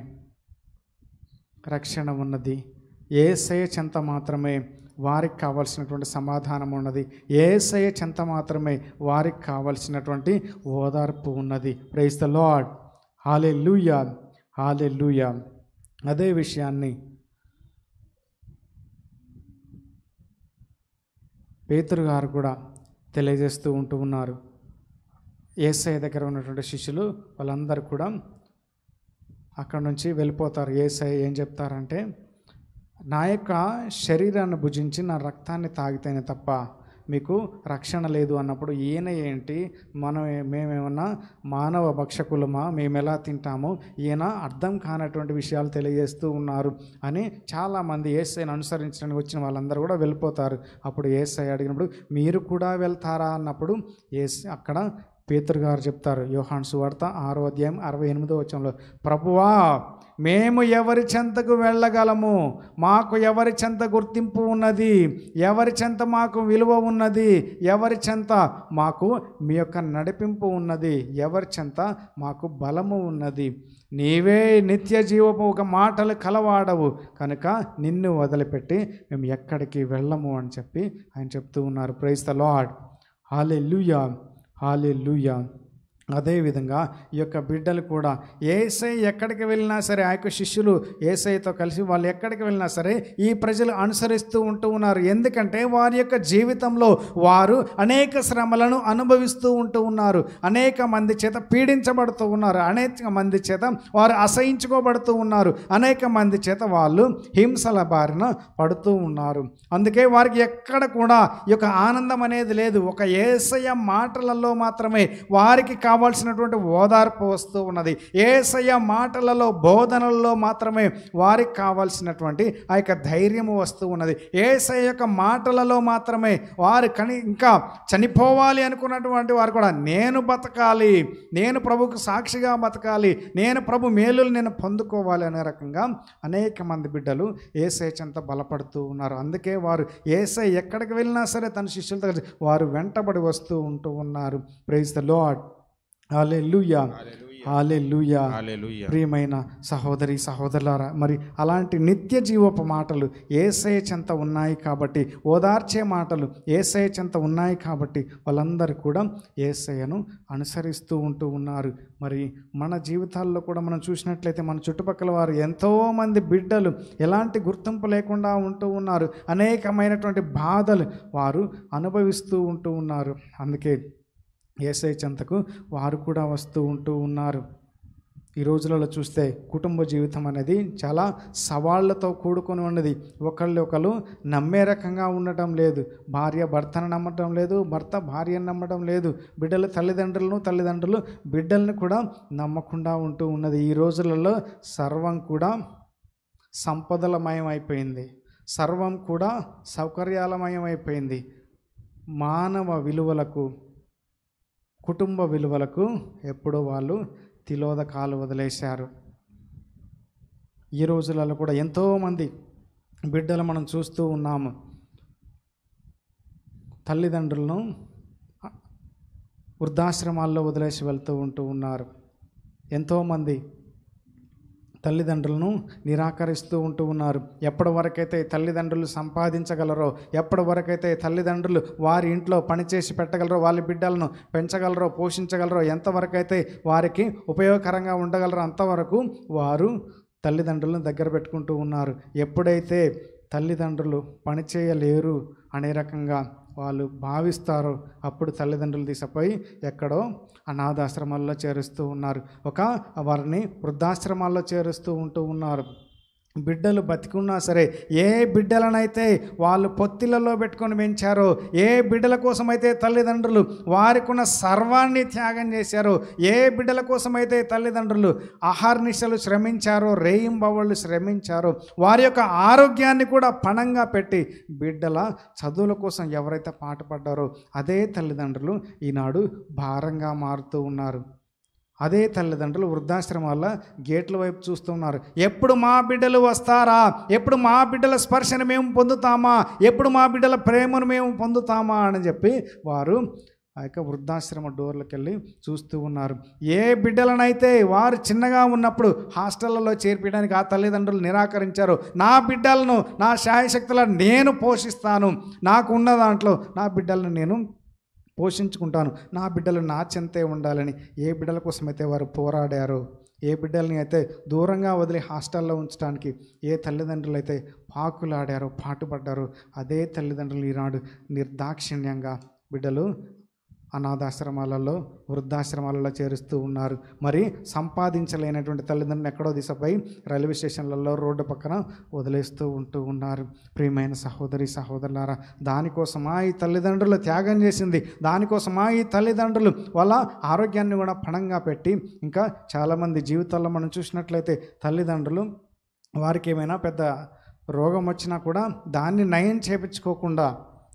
రక్షణ ఉన్నది ఏసయ చెంత మాత్రమే వారికి కావలసినటువంటి సమాధానం ఉన్నది ఏసయ చెంత మాత్రమే వారికి కావలసినటువంటి ఓదార్పు ఉన్నది ప్రైస్ ద లాడ్ హాలే లూయా హాలే లూయా అదే విషయాన్ని పేతురు గారు కూడా తెలియజేస్తూ ఉంటూ ఉన్నారు ఏసఐ దగ్గర ఉన్నటువంటి శిష్యులు వాళ్ళందరూ కూడా అక్కడ నుంచి వెళ్ళిపోతారు ఏసై ఏం చెప్తారంటే నా యొక్క శరీరాన్ని భుజించి నా రక్తాన్ని తాగితేనే తప్ప మీకు రక్షణ లేదు అన్నప్పుడు ఈయన ఏంటి మనం ఏ- మేమేమన్నా మానవ భక్షకులమా మేము ఎలా తింటాము ఈయన అర్థం కానటువంటి విషయాలు తెలియజేస్తూ ఉన్నారు అని చాలామంది ఏసైని అనుసరించడానికి వచ్చిన వాళ్ళందరూ కూడా వెళ్ళిపోతారు అప్పుడు ఏసై అడిగినప్పుడు మీరు కూడా వెళ్తారా అన్నప్పుడు ఏస్ అక్కడ పేతురు గారు చెప్తారు యోహాన్ సువార్త ఆరో అధ్యాయం అరవై ఎనిమిదో వచ్చంలో ప్రభువా మేము ఎవరి చెంతకు వెళ్ళగలము మాకు ఎవరి చెంత గుర్తింపు ఉన్నది ఎవరి చెంత మాకు విలువ ఉన్నది ఎవరి చెంత మాకు మీ యొక్క నడిపింపు ఉన్నది ఎవరి చెంత మాకు బలము ఉన్నది నీవే నిత్య జీవపు ఒక మాటలు కలవాడవు కనుక నిన్ను వదిలిపెట్టి మేము ఎక్కడికి వెళ్ళము అని చెప్పి ఆయన చెప్తూ ఉన్నారు ప్రైస్ ద లాడ్ హాలే లూయా హాలే లూయా అదేవిధంగా ఈ యొక్క బిడ్డలు కూడా ఏసై ఎక్కడికి వెళ్ళినా సరే ఆ యొక్క శిష్యులు ఏసైతో కలిసి వాళ్ళు ఎక్కడికి వెళ్ళినా సరే ఈ ప్రజలు అనుసరిస్తూ ఉంటూ ఉన్నారు ఎందుకంటే వారి యొక్క జీవితంలో వారు అనేక శ్రమలను అనుభవిస్తూ ఉంటూ ఉన్నారు అనేక మంది చేత పీడించబడుతూ ఉన్నారు అనేక మంది చేత వారు అసహించుకోబడుతూ ఉన్నారు అనేక మంది చేత వాళ్ళు హింసల బారిన పడుతూ ఉన్నారు అందుకే వారికి ఎక్కడ కూడా ఈ యొక్క ఆనందం అనేది లేదు ఒక ఏసయ మాటలలో మాత్రమే వారికి కావాల్సినటువంటి ఓదార్పు వస్తూ ఉన్నది ఏసయ మాటలలో బోధనలలో మాత్రమే వారికి కావాల్సినటువంటి ఆ యొక్క ధైర్యము వస్తూ ఉన్నది ఏసయ యొక్క మాటలలో మాత్రమే వారు కని ఇంకా చనిపోవాలి అనుకున్నటువంటి వారు కూడా నేను బతకాలి నేను ప్రభుకు సాక్షిగా బతకాలి నేను ప్రభు మేలులు నేను పొందుకోవాలి అనే రకంగా అనేక మంది బిడ్డలు ఏసై చెంత బలపడుతూ ఉన్నారు అందుకే వారు ఏసై ఎక్కడికి వెళ్ళినా సరే తన శిష్యులతో కలిసి వారు వెంటబడి వస్తూ ఉంటూ ఉన్నారు ప్రైజ్ ద లాడ్ హాలే లూయా హాలే లూయా హల్లెలూయా ప్రియమైన సహోదరి సహోదరులారా మరి అలాంటి నిత్య జీవపు మాటలు ఏసయ చెంత ఉన్నాయి కాబట్టి ఓదార్చే మాటలు ఏసయ చెంత ఉన్నాయి కాబట్టి వాళ్ళందరూ కూడా ఏసయ్యను అనుసరిస్తూ ఉంటూ ఉన్నారు మరి మన జీవితాల్లో కూడా మనం చూసినట్లయితే మన చుట్టుపక్కల వారు ఎంతోమంది బిడ్డలు ఎలాంటి గుర్తింపు లేకుండా ఉంటూ ఉన్నారు అనేకమైనటువంటి బాధలు వారు అనుభవిస్తూ ఉంటూ ఉన్నారు అందుకే ఏసై చెంతకు వారు కూడా వస్తూ ఉంటూ ఉన్నారు ఈ రోజులలో చూస్తే కుటుంబ జీవితం అనేది చాలా సవాళ్లతో కూడుకొని ఉన్నది ఒకళ్ళు ఒకరు నమ్మే రకంగా ఉండటం లేదు భార్య భర్తను నమ్మటం లేదు భర్త భార్యను నమ్మటం లేదు బిడ్డలు తల్లిదండ్రులను తల్లిదండ్రులు బిడ్డలను కూడా నమ్మకుండా ఉంటూ ఉన్నది ఈ రోజులలో సర్వం కూడా సంపదలమయం అయిపోయింది సర్వం కూడా సౌకర్యాలమయమైపోయింది మానవ విలువలకు కుటుంబ విలువలకు ఎప్పుడో వాళ్ళు తిలోదకాలు వదిలేశారు ఈ రోజులలో కూడా ఎంతోమంది బిడ్డలు మనం చూస్తూ ఉన్నాము తల్లిదండ్రులను వృద్ధాశ్రమాల్లో వదిలేసి వెళ్తూ ఉంటూ ఉన్నారు ఎంతోమంది తల్లిదండ్రులను నిరాకరిస్తూ ఉంటూ ఉన్నారు ఎప్పటి వరకైతే తల్లిదండ్రులు సంపాదించగలరో ఎప్పటి వరకైతే తల్లిదండ్రులు వారి ఇంట్లో పనిచేసి పెట్టగలరో వాళ్ళ బిడ్డలను పెంచగలరో పోషించగలరో ఎంతవరకైతే వారికి ఉపయోగకరంగా ఉండగలరో అంతవరకు వారు తల్లిదండ్రులను దగ్గర పెట్టుకుంటూ ఉన్నారు ఎప్పుడైతే తల్లిదండ్రులు పనిచేయలేరు అనే రకంగా వాళ్ళు భావిస్తారో అప్పుడు తల్లిదండ్రులు తీసుకుపోయి ఎక్కడో అనాథాశ్రమాల్లో చేరుస్తూ ఉన్నారు ఒక వారిని వృద్ధాశ్రమాల్లో చేరుస్తూ ఉంటూ ఉన్నారు బిడ్డలు బతికున్నా సరే ఏ బిడ్డలనైతే వాళ్ళు పొత్తిలలో పెట్టుకొని పెంచారో ఏ బిడ్డల కోసమైతే తల్లిదండ్రులు వారికున్న సర్వాన్ని త్యాగం చేశారో ఏ బిడ్డల కోసమైతే తల్లిదండ్రులు ఆహార్నిశలు శ్రమించారో రేయింబవళ్ళు శ్రమించారో వారి యొక్క ఆరోగ్యాన్ని కూడా పణంగా పెట్టి బిడ్డల చదువుల కోసం ఎవరైతే పాటుపడ్డారో అదే తల్లిదండ్రులు ఈనాడు భారంగా మారుతూ ఉన్నారు అదే తల్లిదండ్రులు వృద్ధాశ్రమాల్లో గేట్ల వైపు చూస్తున్నారు ఎప్పుడు మా బిడ్డలు వస్తారా ఎప్పుడు మా బిడ్డల స్పర్శను మేము పొందుతామా ఎప్పుడు మా బిడ్డల ప్రేమను మేము పొందుతామా అని చెప్పి వారు ఆ యొక్క వృద్ధాశ్రమ డోర్లకు వెళ్ళి చూస్తూ ఉన్నారు ఏ బిడ్డలనైతే వారు చిన్నగా ఉన్నప్పుడు హాస్టళ్లలో చేర్పించడానికి ఆ తల్లిదండ్రులు నిరాకరించారు నా బిడ్డలను నా శాయశక్తులను నేను పోషిస్తాను నాకు ఉన్న దాంట్లో నా బిడ్డలను నేను పోషించుకుంటాను నా బిడ్డలు నా చెంతే ఉండాలని ఏ బిడ్డల కోసమైతే వారు పోరాడారో ఏ బిడ్డల్ని అయితే దూరంగా వదిలి హాస్టల్లో ఉంచడానికి ఏ తల్లిదండ్రులు అయితే పాకులాడారో పాటుపడ్డారో అదే తల్లిదండ్రులు ఈనాడు నిర్దాక్షిణ్యంగా బిడ్డలు అనాథాశ్రమాలలో వృద్ధాశ్రమాలలో చేరుస్తూ ఉన్నారు మరి సంపాదించలేనటువంటి తల్లిదండ్రులు ఎక్కడో దిశపై రైల్వే స్టేషన్లలో రోడ్డు పక్కన వదిలేస్తూ ఉంటూ ఉన్నారు ప్రియమైన సహోదరి సహోదరులారా దానికోసమా ఈ తల్లిదండ్రులు త్యాగం చేసింది దానికోసమా ఈ తల్లిదండ్రులు వాళ్ళ ఆరోగ్యాన్ని కూడా పణంగా పెట్టి ఇంకా చాలామంది జీవితాల్లో మనం చూసినట్లయితే తల్లిదండ్రులు వారికి ఏమైనా పెద్ద రోగం వచ్చినా కూడా దాన్ని నయం చేపించుకోకుండా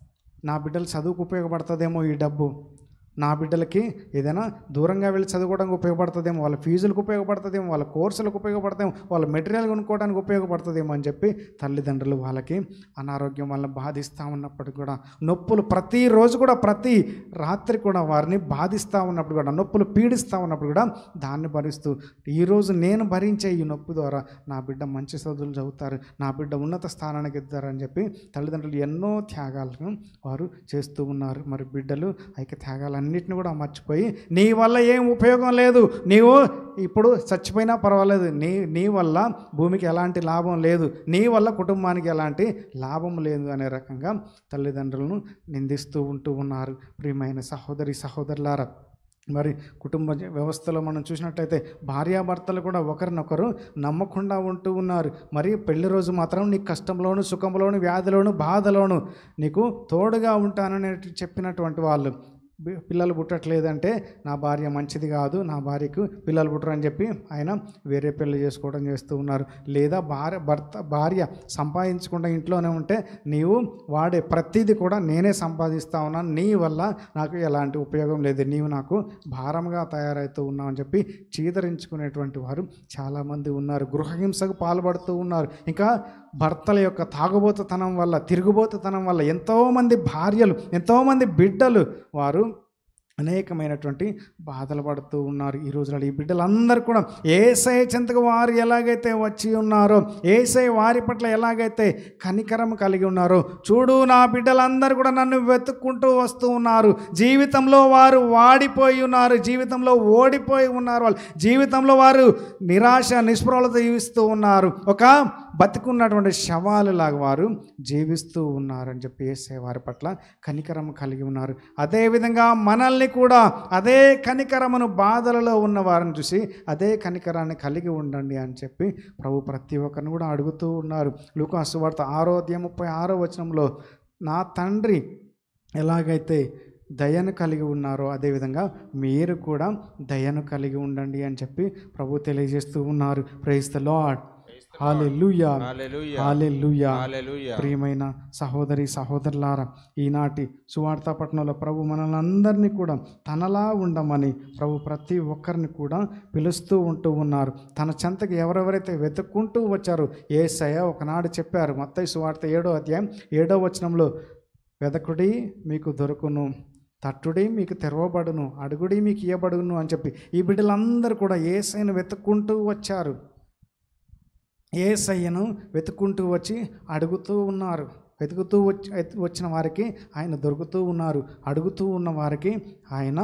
నా బిడ్డలు చదువుకు ఉపయోగపడుతుందేమో ఈ డబ్బు నా బిడ్డలకి ఏదైనా దూరంగా వెళ్ళి చదువుకోవడానికి ఉపయోగపడుతుందేమో వాళ్ళ ఫీజులకు ఉపయోగపడుతుందేమో వాళ్ళ కోర్సులకు ఉపయోగపడతామో వాళ్ళ మెటీరియల్ కొనుక్కోవడానికి ఉపయోగపడుతుందేమో అని చెప్పి తల్లిదండ్రులు వాళ్ళకి అనారోగ్యం వల్ల బాధిస్తూ ఉన్నప్పటికీ కూడా నొప్పులు ప్రతిరోజు కూడా ప్రతి రాత్రి కూడా వారిని బాధిస్తూ ఉన్నప్పుడు కూడా నొప్పులు పీడిస్తూ ఉన్నప్పుడు కూడా దాన్ని భరిస్తూ ఈరోజు నేను భరించే ఈ నొప్పి ద్వారా నా బిడ్డ మంచి చదువులు చదువుతారు నా బిడ్డ ఉన్నత స్థానానికి ఎదుగుతారని చెప్పి తల్లిదండ్రులు ఎన్నో త్యాగాలను వారు చేస్తూ ఉన్నారు మరి బిడ్డలు ఐక్య త్యాగాలన్నింటినీ కూడా మర్చిపోయి నీ వల్ల ఏం ఉపయోగం లేదు నీవు ఇప్పుడు చచ్చిపోయినా పర్వాలేదు నీ నీ వల్ల భూమికి ఎలాంటి లాభం లేదు నీ వల్ల కుటుంబానికి ఎలాంటి లాభం లేదు అనే రకంగా తల్లిదండ్రులను నిందిస్తూ ఉంటూ ఉన్నారు ప్రియమైన సహోదరి సహోదరులారా మరి కుటుంబ జ- వ్యవస్థలో మనం చూసినట్లయితే భార్యాభర్తలు కూడా ఒకరినొకరు నమ్మకుండా ఉంటూ ఉన్నారు మరి పెళ్లి రోజు మాత్రం నీకు కష్టంలోను సుఖంలోను వ్యాధిలోను బాధలోను నీకు తోడుగా ఉంటానని చెప్పినటువంటి వాళ్ళు బి- పిల్లలు పుట్టట్లేదంటే నా భార్య మంచిది కాదు నా భార్యకు పిల్లలు పుట్టరని చెప్పి ఆయన వేరే పెళ్లి చేసుకోవడం చేస్తూ ఉన్నారు లేదా భార్య భర్త భార్య సంపాదించకుండా ఇంట్లోనే ఉంటే నీవు వాడే ప్రతిదీ కూడా నేనే సంపాదిస్తా ఉన్నాను నీ వల్ల నాకు ఎలాంటి ఉపయోగం లేదు నీవు నాకు భారంగా తయారవుతూ ఉన్నావు అని చెప్పి చీదరించుకునేటువంటి వారు చాలామంది ఉన్నారు గృహహింసకు పాల్పడుతూ ఉన్నారు ఇంకా భర్తల యొక్క తాగుబోతుతనం వల్ల తిరుగుబోతుతనం వల్ల ఎంతోమంది భార్యలు ఎంతోమంది బిడ్డలు వారు అనేకమైనటువంటి బాధలు పడుతూ ఉన్నారు ఈ రోజులలో ఈ బిడ్డలందరూ కూడా ఏసై చెంతకు వారు ఎలాగైతే వచ్చి ఉన్నారో ఏసై వారి పట్ల ఎలాగైతే కనికరం కలిగి ఉన్నారో చూడు నా బిడ్డలందరూ కూడా నన్ను వెతుక్కుంటూ వస్తూ ఉన్నారు జీవితంలో వారు వాడిపోయి ఉన్నారు జీవితంలో ఓడిపోయి ఉన్నారు వాళ్ళు జీవితంలో వారు నిరాశ నిస్పృహలతో జీవిస్తూ ఉన్నారు ఒక బతికున్నటువంటి శవాలు లాగా వారు జీవిస్తూ ఉన్నారని చెప్పి ఏసే వారి పట్ల కనికరం కలిగి ఉన్నారు అదేవిధంగా మనల్ని కూడా అదే కనికరమును బాధలలో ఉన్న వారిని చూసి అదే కనికరాన్ని కలిగి ఉండండి అని చెప్పి ప్రభు ప్రతి ఒక్కరిని కూడా అడుగుతూ ఉన్నారు లూకాసు వార్త ఆరోధ్య ముప్పై ఆరో వచనంలో నా తండ్రి ఎలాగైతే దయను కలిగి ఉన్నారో అదేవిధంగా మీరు కూడా దయను కలిగి ఉండండి అని చెప్పి ప్రభు తెలియజేస్తూ ఉన్నారు praise the Lord hallelujah hallelujah hallelujah hallelujah ప్రియమైన సహోదరి సహోదరులారా ఈనాటి సువార్త పట్టణంలో ప్రభు మనల్ని అందరినీ కూడా తనలా ఉండమని ప్రభు ప్రతి ఒక్కరిని కూడా పిలుస్తూ ఉంటూ ఉన్నారు తన చెంతకి ఎవరెవరైతే వెతుక్కుంటూ వచ్చారో ఏసయ్య ఒకనాడు చెప్పారు మత్తయి సువార్త ఏడో అధ్యాయం ఏడో వచనంలో వెదకుడి మీకు దొరుకును తట్టుడి మీకు తెరవబడును అడుగుడి మీకు ఇయ్యబడును అని చెప్పి ఈ బిడ్డలందరూ కూడా ఏసైను వెతుక్కుంటూ వచ్చారు ఏసయ్యను వెతుక్కుంటూ వచ్చి అడుగుతూ ఉన్నారు వెతుకుతూ వచ్చి వచ్చిన వారికి ఆయన దొరుకుతూ ఉన్నారు అడుగుతూ ఉన్న వారికి ఆయన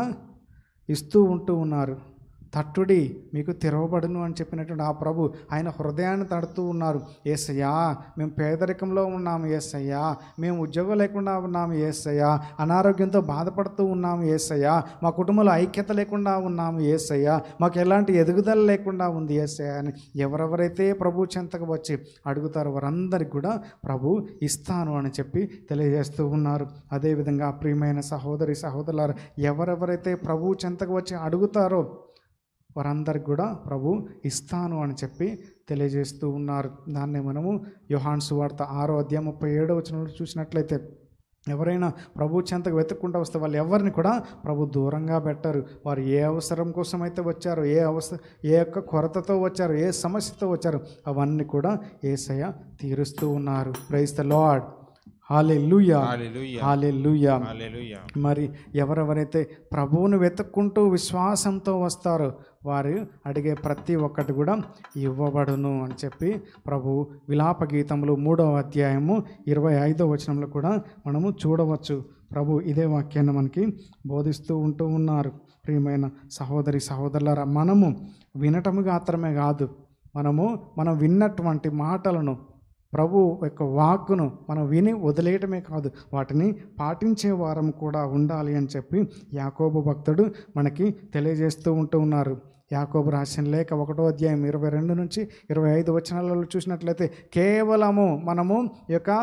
ఇస్తూ ఉంటూ ఉన్నారు తట్టుడి మీకు తెరవబడును అని చెప్పినటువంటి ఆ ప్రభు ఆయన హృదయాన్ని తడుతూ ఉన్నారు ఏసయ్యా మేము పేదరికంలో ఉన్నాము ఏసయ్యా మేము ఉద్యోగం లేకుండా ఉన్నాము ఏసయ్యా అనారోగ్యంతో బాధపడుతూ ఉన్నాము ఏసయ్యా మా కుటుంబంలో ఐక్యత లేకుండా ఉన్నాము ఏసయ్యా మాకు ఎలాంటి ఎదుగుదల లేకుండా ఉంది ఏసయ్యా అని ఎవరెవరైతే ప్రభు చెంతకు వచ్చి అడుగుతారో వారందరికి కూడా ప్రభు ఇస్తాను అని చెప్పి తెలియజేస్తూ ఉన్నారు అదేవిధంగా ప్రియమైన సహోదరి సహోదరులారు ఎవరెవరైతే ప్రభు చెంతకు వచ్చి అడుగుతారో వారందరికి కూడా ప్రభు ఇస్తాను అని చెప్పి తెలియజేస్తూ ఉన్నారు దాన్ని మనము యోహాన్ సువార్త ఆరో అధ్యాయం ముప్పై ఏడో వచనంలో చూసినట్లయితే ఎవరైనా ప్రభు చెంతకు వెతుక్కుంటూ వస్తే వాళ్ళు ఎవరిని కూడా ప్రభు దూరంగా పెట్టరు వారు ఏ అవసరం కోసం అయితే వచ్చారో ఏ అవసరం ఏ యొక్క కొరతతో వచ్చారో ఏ సమస్యతో వచ్చారో అవన్నీ కూడా ఏసయ్య తీరుస్తూ ఉన్నారు ప్రైస్ ద లార్డ్ హాలే లూయా హల్లెలూయా హాలే లూయా హల్లెలూయా మరి ఎవరెవరైతే ప్రభువును వెతుక్కుంటూ విశ్వాసంతో వస్తారో వారు అడిగే ప్రతి ఒక్కటి కూడా ఇవ్వబడును అని చెప్పి ప్రభు విలాప గీతములు మూడవ అధ్యాయము ఇరవై ఐదవ వచనంలో కూడా మనము చూడవచ్చు ప్రభు ఇదే వాక్యాన్ని మనకి బోధిస్తూ ఉంటూ ఉన్నారు ప్రియమైన సహోదరి సహోదరులారా మనము వినటము మాత్రమే కాదు మనము మనం విన్నటువంటి మాటలను ప్రభు యొక్క వాక్కును మనం విని వదిలేయటమే కాదు వాటిని పాటించే వారం కూడా ఉండాలి అని చెప్పి యాకోబు భక్తుడు మనకి తెలియజేస్తూ ఉంటూ ఉన్నారు యాకోబు రాసిన లేఖ ఒకటో అధ్యాయం ఇరవై రెండు నుంచి ఇరవై ఐదు వచనాలలో చూసినట్లయితే కేవలము మనము ఈ యొక్క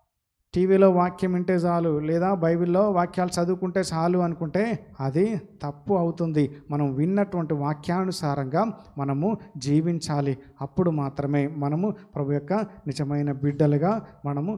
టీవీలో వాక్యం వింటే చాలు లేదా బైబిల్లో వాక్యాలు చదువుకుంటే చాలు అనుకుంటే అది తప్పు అవుతుంది మనం విన్నటువంటి వాక్యానుసారంగా మనము జీవించాలి అప్పుడు మాత్రమే మనము ప్రభు యొక్క నిజమైన బిడ్డలుగా మనము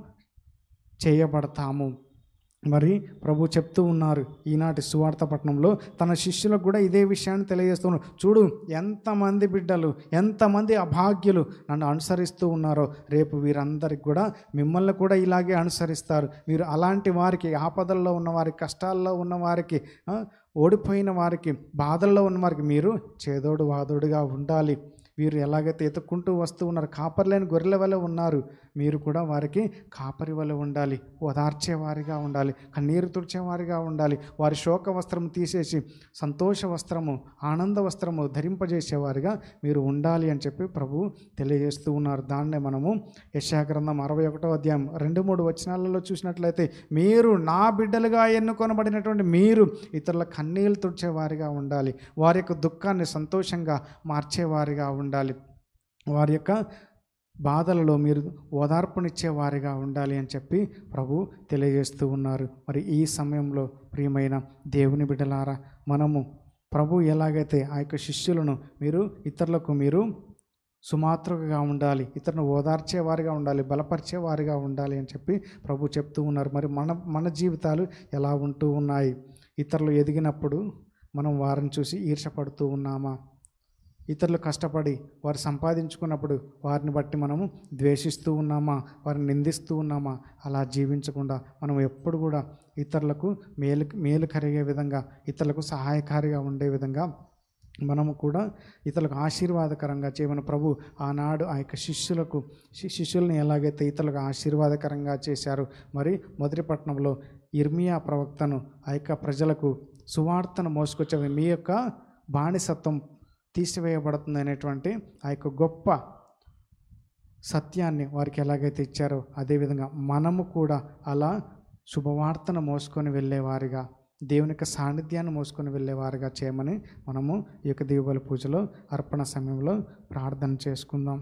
చేయబడతాము మరి ప్రభు చెప్తూ ఉన్నారు ఈనాటి సువార్త పట్టణంలో తన శిష్యులకు కూడా ఇదే విషయాన్ని తెలియజేస్తున్నారు చూడు ఎంతమంది బిడ్డలు ఎంతమంది అభాగ్యులు నన్ను అనుసరిస్తూ ఉన్నారో రేపు వీరందరికి కూడా మిమ్మల్ని కూడా ఇలాగే అనుసరిస్తారు మీరు అలాంటి వారికి ఆపదల్లో ఉన్న వారికి కష్టాల్లో ఉన్న వారికి ఆ, ఓడిపోయిన వారికి బాధల్లో ఉన్న వారికి మీరు చేదోడు వాదోడుగా ఉండాలి వీరు ఎలాగైతే ఎత్తుక్కుంటూ వస్తూ ఉన్నారు కాపర్లేని గొర్రెల వల్ల ఉన్నారు మీరు కూడా వారికి కాపరి వల్ల ఉండాలి ఓదార్చేవారిగా ఉండాలి కన్నీరు తుడిచేవారిగా ఉండాలి వారి శోక వస్త్రం తీసేసి సంతోష వస్త్రము ఆనంద వస్త్రము ధరింపజేసేవారిగా మీరు ఉండాలి అని చెప్పి ప్రభు తెలియజేస్తూ ఉన్నారు దాన్నే మనము యశాగ్రంథం అరవై ఒకటో అధ్యాయం రెండు మూడు వచనాలలో చూసినట్లయితే మీరు నా బిడ్డలుగా ఎన్నుకొనబడినటువంటి మీరు ఇతరుల కన్నీళ్ళు తుడిచేవారిగా ఉండాలి వారి యొక్క దుఃఖాన్ని సంతోషంగా మార్చేవారిగా ఉండాలి వారి యొక్క బాధలలో మీరు ఓదార్పునిచ్చే వారిగా ఉండాలి అని చెప్పి ప్రభు తెలియజేస్తూ ఉన్నారు మరి ఈ సమయంలో ప్రియమైన దేవుని బిడ్డలారా మనము ప్రభు ఎలాగైతే ఆ యొక్క శిష్యులను మీరు ఇతరులకు మీరు సుమాత్రగా ఉండాలి ఇతరులను ఓదార్చేవారిగా ఉండాలి బలపరిచేవారిగా ఉండాలి అని చెప్పి ప్రభు చెప్తూ ఉన్నారు మరి మన మన జీవితాలు ఎలా ఉంటూ ఉన్నాయి ఇతరులు ఎదిగినప్పుడు మనం వారిని చూసి ఈర్షపడుతూ ఉన్నామా ఇతరులు కష్టపడి వారు సంపాదించుకున్నప్పుడు వారిని బట్టి మనము ద్వేషిస్తూ ఉన్నామా వారిని నిందిస్తూ ఉన్నామా అలా జీవించకుండా మనం ఎప్పుడు కూడా ఇతరులకు మేలు మేలు కలిగే విధంగా ఇతరులకు సహాయకారిగా ఉండే విధంగా మనము కూడా ఇతరులకు ఆశీర్వాదకరంగా చేయమని ప్రభు ఆనాడు ఆ యొక్క శిష్యులకు శి- శిష్యుల్ని ఎలాగైతే ఇతరులకు ఆశీర్వాదకరంగా చేశారు మరి మొదటి పట్టణంలో ఇర్మియా ప్రవక్తను ఆ యొక్క ప్రజలకు సువార్తను మోసుకొచ్చే మీ యొక్క బానిసత్వం తీసివేయబడుతుంది అనేటువంటి ఆ యొక్క గొప్ప సత్యాన్ని వారికి ఎలాగైతే ఇచ్చారో అదేవిధంగా మనము కూడా అలా శుభవార్తను మోసుకొని వెళ్ళేవారిగా దేవుని యొక్క సాన్నిధ్యాన్ని మోసుకొని వెళ్ళేవారిగా చేయమని మనము ఈ యొక్క దీపావళి పూజలో అర్పణ సమయంలో ప్రార్థన చేసుకుందాం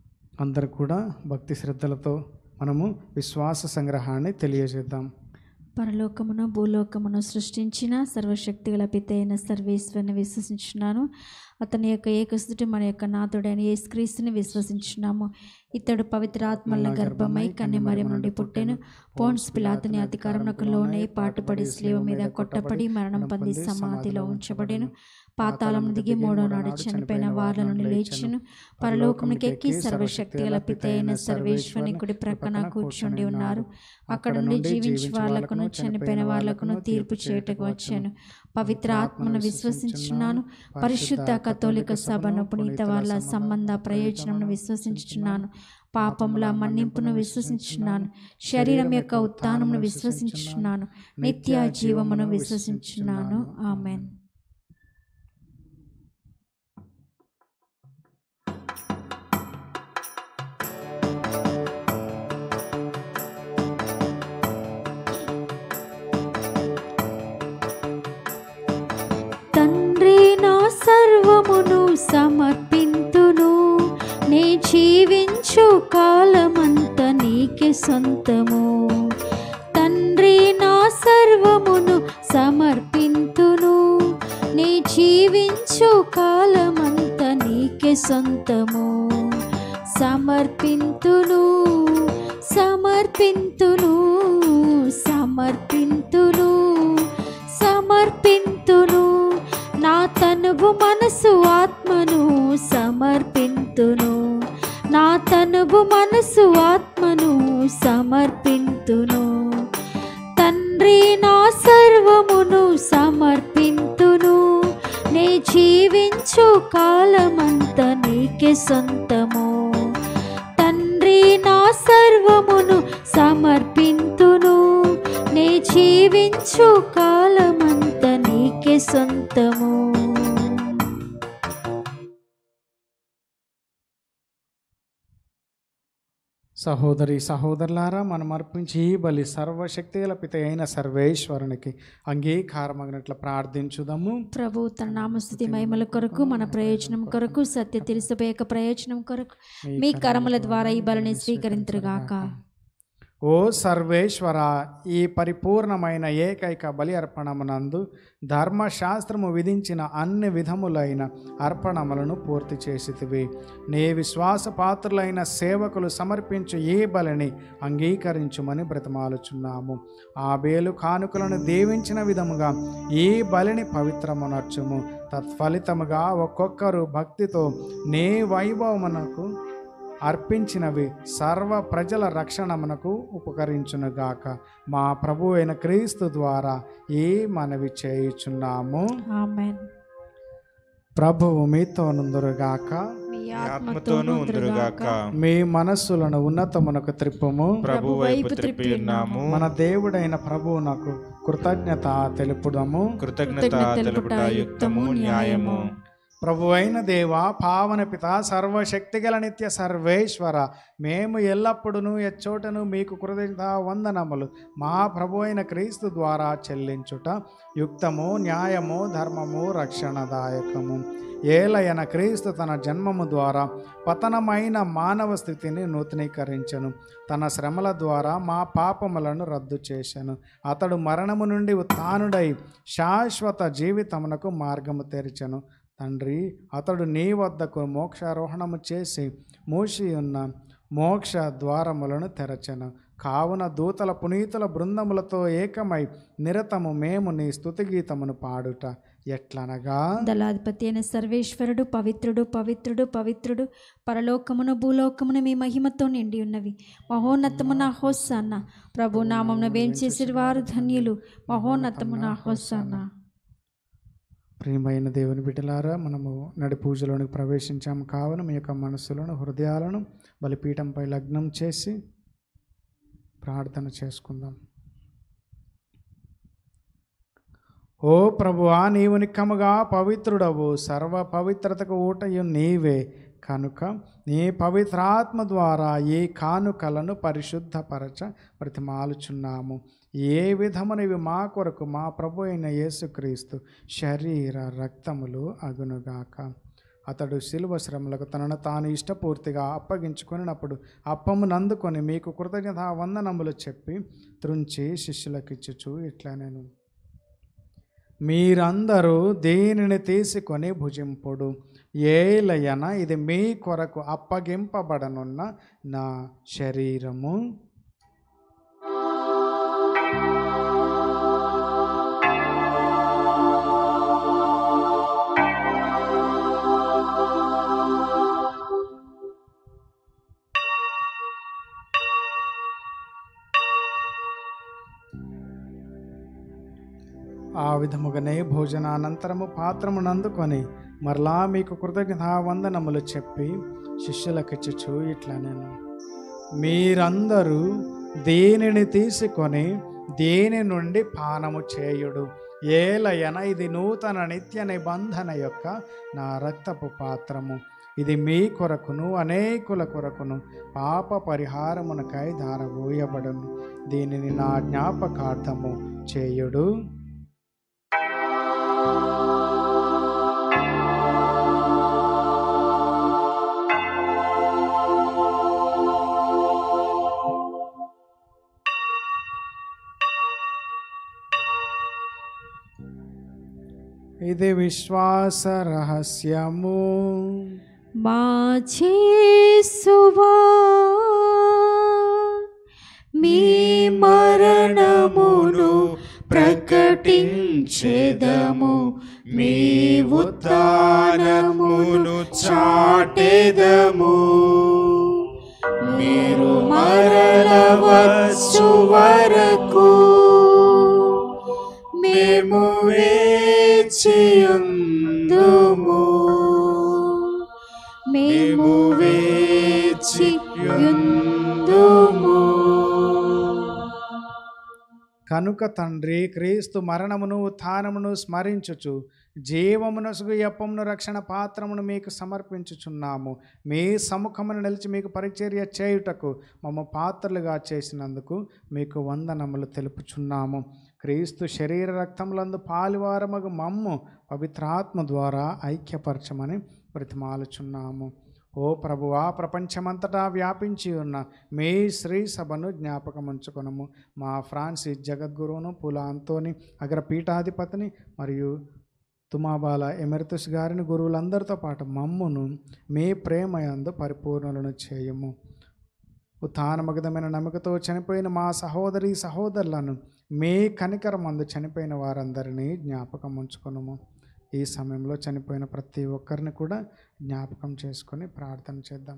అందరు కూడా భక్తి శ్రద్ధలతో మనము విశ్వాస సంగ్రహాన్ని తెలియజేద్దాం పరలోకమును భూలోకమును సృష్టించిన సర్వశక్తిగల పిత అయిన సర్వేశ్వరిని విశ్వసించున్నాను అతని యొక్క ఏకస్థుటి మన యొక్క నాథుడైన యేసుక్రీస్తుని విశ్వసించున్నాము ఇతడు పవిత్రాత్మల గర్భమై కన్యమర్యం నుండి పుట్టెను పోన్స్ పిలాతుని అధికారంకు లోనై పాటుపడి స్లేవ మీద కొట్టబడి మరణం పొంది సమాధిలో ఉంచబడెను పాతాళం దిగి మూడో నాడు చనిపోయిన వార్ల నుండి లేచును పరలోకమునికి ఎక్కి సర్వశక్తి గల పిత అయిన సర్వేశ్వరుని కుడి ప్రక్కన కూర్చుండి ఉన్నారు అక్కడ నుండి జీవించి వాళ్ళకును చనిపోయిన వాళ్ళకును తీర్పు చేయటకు వచ్చాను పవిత్ర ఆత్మను విశ్వసించున్నాను పరిశుద్ధ కథోలిక సభను పునీత వాళ్ళ సంబంధ ప్రయోజనమును విశ్వసించుచున్నాను పాపముల మన్నింపును విశ్వసించుచున్నాను శరీరం యొక్క ఉత్థానమును విశ్వసించుచున్నాను నిత్య జీవమును విశ్వసించుచున్నాను ఆమెన్ తండ్రి నా సర్వమును సమర్పింతును నే జీవించు కాలమంత నీకే సొంతము తండ్రి నా సర్వమును సమర్పింతును నీ జీవించు కాలమంత నీకే సొంతము సమర్పింతును సమర్పింతును సమర్పింతును సమర్పింతును నా తనువు మనసు ఆత్మను సమర్పింతును నా తనువు మనసు ఆత్మను సమర్పింతును తండ్రి నా సర్వమును సమర్పింతును నే జీవించు కాలమంత నీకే సొంతము తండ్రి నా సర్వమును సమర్పింతును నే జీవించు కాలమంత నీకే సొంతము సహోదరి సహోదరులారా మనం అర్పించి ఈ బలి సర్వశక్తి గల పిత అయిన సర్వేశ్వరునికి అంగీకారమగినట్లు ప్రార్థించుదాము ప్రభు తన నామస్థుతి మహిమల కొరకు మన ప్రయోజనం కొరకు సత్య తెలిసిపోయేక ప్రయోజనం కొరకు మీ కరముల ద్వారా ఈ బలిని స్వీకరించరుగాక ఓ సర్వేశ్వర ఈ పరిపూర్ణమైన ఏకైక బలి అర్పణమునందు ధర్మశాస్త్రము విధించిన అన్ని విధములైన అర్పణములను పూర్తి చేసితివి నీ విశ్వాసపాత్రులైన సేవకులు సమర్పించు ఈ బలిని అంగీకరించుమని బ్రతమాలుచున్నాము ఆ బేలు కానుకలను దీవించిన విధముగా ఈ బలిని పవిత్రమునర్చుము తత్ఫలితముగా ఒక్కొక్కరు భక్తితో నీ వైభవమునకు అర్పించినవి సర్వ ప్రజల రక్షణమునకు ఉపకరించునుగాక మా ప్రభు అయిన క్రీస్తు ద్వారా ఈ మనవి చేయుచున్నాము ఆమెన్ ప్రభువు మీతో నుందురుగాక మీ ఆత్మతోనూ ఉందురుగాక మీ మనస్సులను ఉన్నతమునకు త్రిప్పుము ప్రభు వైపు త్రిప్పి ఉన్నాము మన దేవుడైన ప్రభువునకు కృతజ్ఞత తెలుపుదము కృతజ్ఞత తెలుపుట యుక్తము న్యాయము ప్రభు అయిన దేవ పావన పిత సర్వశక్తిగల నిత్య సర్వేశ్వర మేము ఎల్లప్పుడూ ఎచ్చోటను మీకు కృతజ్ఞత వందనములు మా ప్రభు అయిన క్రీస్తు ద్వారా చెల్లించుట యుక్తము న్యాయము ధర్మము రక్షణదాయకము ఏలయన క్రీస్తు తన జన్మము ద్వారా పతనమైన మానవ స్థితిని నూతనీకరించను తన శ్రమల ద్వారా మా పాపములను రద్దు చేశాను అతడు మరణము నుండి ఉత్థానుడై శాశ్వత జీవితమునకు మార్గము తెరిచెను తండ్రి అతడు నీ వద్దకు మోక్షారోహణము చేసి మూసి ఉన్న మోక్ష ద్వారములను తెరచెను కావున దూతల పునీతుల బృందములతో ఏకమై నిరతము మేము నీ స్తుతిగీతమును పాడుట ఎట్లనగా దళాధిపతి అయిన సర్వేశ్వరుడు పవిత్రుడు పవిత్రుడు పవిత్రుడు పరలోకమును భూలోకమును మీ మహిమతో నిండి ఉన్నవి మహోన్నతమున హోస్సన్న ప్రభు నామమున వేంచేసిన వారు ధన్యులు మహోన్నతమున హోస్సన్న ప్రియమైన దేవుని బిడ్డలారా మనము నడి పూజలోనికి ప్రవేశించాము కావున మీ యొక్క మనస్సులను హృదయాలను బలిపీఠంపై లగ్నం చేసి ప్రార్థన చేసుకుందాం ఓ ప్రభువా నీవు నిక్కముగా పవిత్రుడవు సర్వ పవిత్రతకు ఊటయు నీవే కనుక నీ పవిత్రాత్మ ద్వారా ఈ కానుకలను పరిశుద్ధపరచ ప్రతిమాలుచున్నాము ఏ విధమునివి మా కొరకు మా ప్రభు అయిన యేసుక్రీస్తు శరీర రక్తములు అగునుగాక అతడు శిలువ శ్రమలకు తనను తాను ఇష్టపూర్తిగా అప్పగించుకొనినప్పుడు అప్పమును అందుకొని మీకు కృతజ్ఞత వందనములు చెప్పి త్రుంచి శిష్యులకిచ్చుచు ఇట్లా నేను మీరందరూ దేనిని తీసుకొని భుజింపుడు ఏలయన ఇది మీ కొరకు అప్పగింపబడనున్న నా శరీరము ఆ విధముగానే భోజనానంతరము పాత్రమును అందుకొని మరలా మీకు కృతజ్ఞత వందనములు చెప్పి శిష్యులకిచ్చుచు ఇట్లా నేను మీరందరూ దేనిని తీసుకొని దేని నుండి పానము చేయుడు ఏలయన ఇది నూతన నిత్య నిబంధన యొక్క నా రక్తపు పాత్రము ఇది మీ కొరకును అనేకుల కొరకును పాప పరిహారమునకై ధారబోయబడును దీనిని నా జ్ఞాపకార్థము చేయుడు ఇది విశ్వాస రహస్యము మా చేసువా మీ మరణమును ప్రకటించెదము మీ ఉత్థానమును చాటెదము మీరు మరలవచ్చు వరకు మేము వేచియుందుము మేము వేచియుందుము కనుక తండ్రి క్రీస్తు మరణమును ఉత్థానమును స్మరించుచు జీవమునసుగు యప్పమును రక్షణ పాత్రమును మీకు సమర్పించుచున్నాము మీ సముఖమును నిలిచి మీకు పరిచర్య చేయుటకు మమ్మ పాత్రలుగా చేసినందుకు మీకు వందనములు తెలుపుచున్నాము క్రీస్తు శరీర రక్తములందు పాలువారమగు మమ్ము పవిత్రాత్మ ద్వారా ఐక్యపరచమని బ్రతిమాలుచున్నాము ఓ ప్రభువా ప్రపంచమంతటా వ్యాపించి ఉన్న మీ శ్రీ సభను జ్ఞాపకం ఉంచుకొనము మా ఫ్రాన్సిస్ జగద్గురువును పుల అంతోని అగ్రపీఠాధిపతిని మరియు తుమాబాల ఎమెరితుస్ గారిని గురువులందరితో పాటు మమ్మును మీ ప్రేమయందు పరిపూర్ణులను చేయము ఉత్థానమగదమైన నమ్మకతో చనిపోయిన మా సహోదరి సహోదరులను మీ కనికరమందు చనిపోయిన వారందరినీ జ్ఞాపకం ఉంచుకొనుము ఈ సమయంలో చనిపోయిన ప్రతి ఒక్కరిని కూడా జ్ఞాపకం చేసుకొని ప్రార్థన చేద్దాం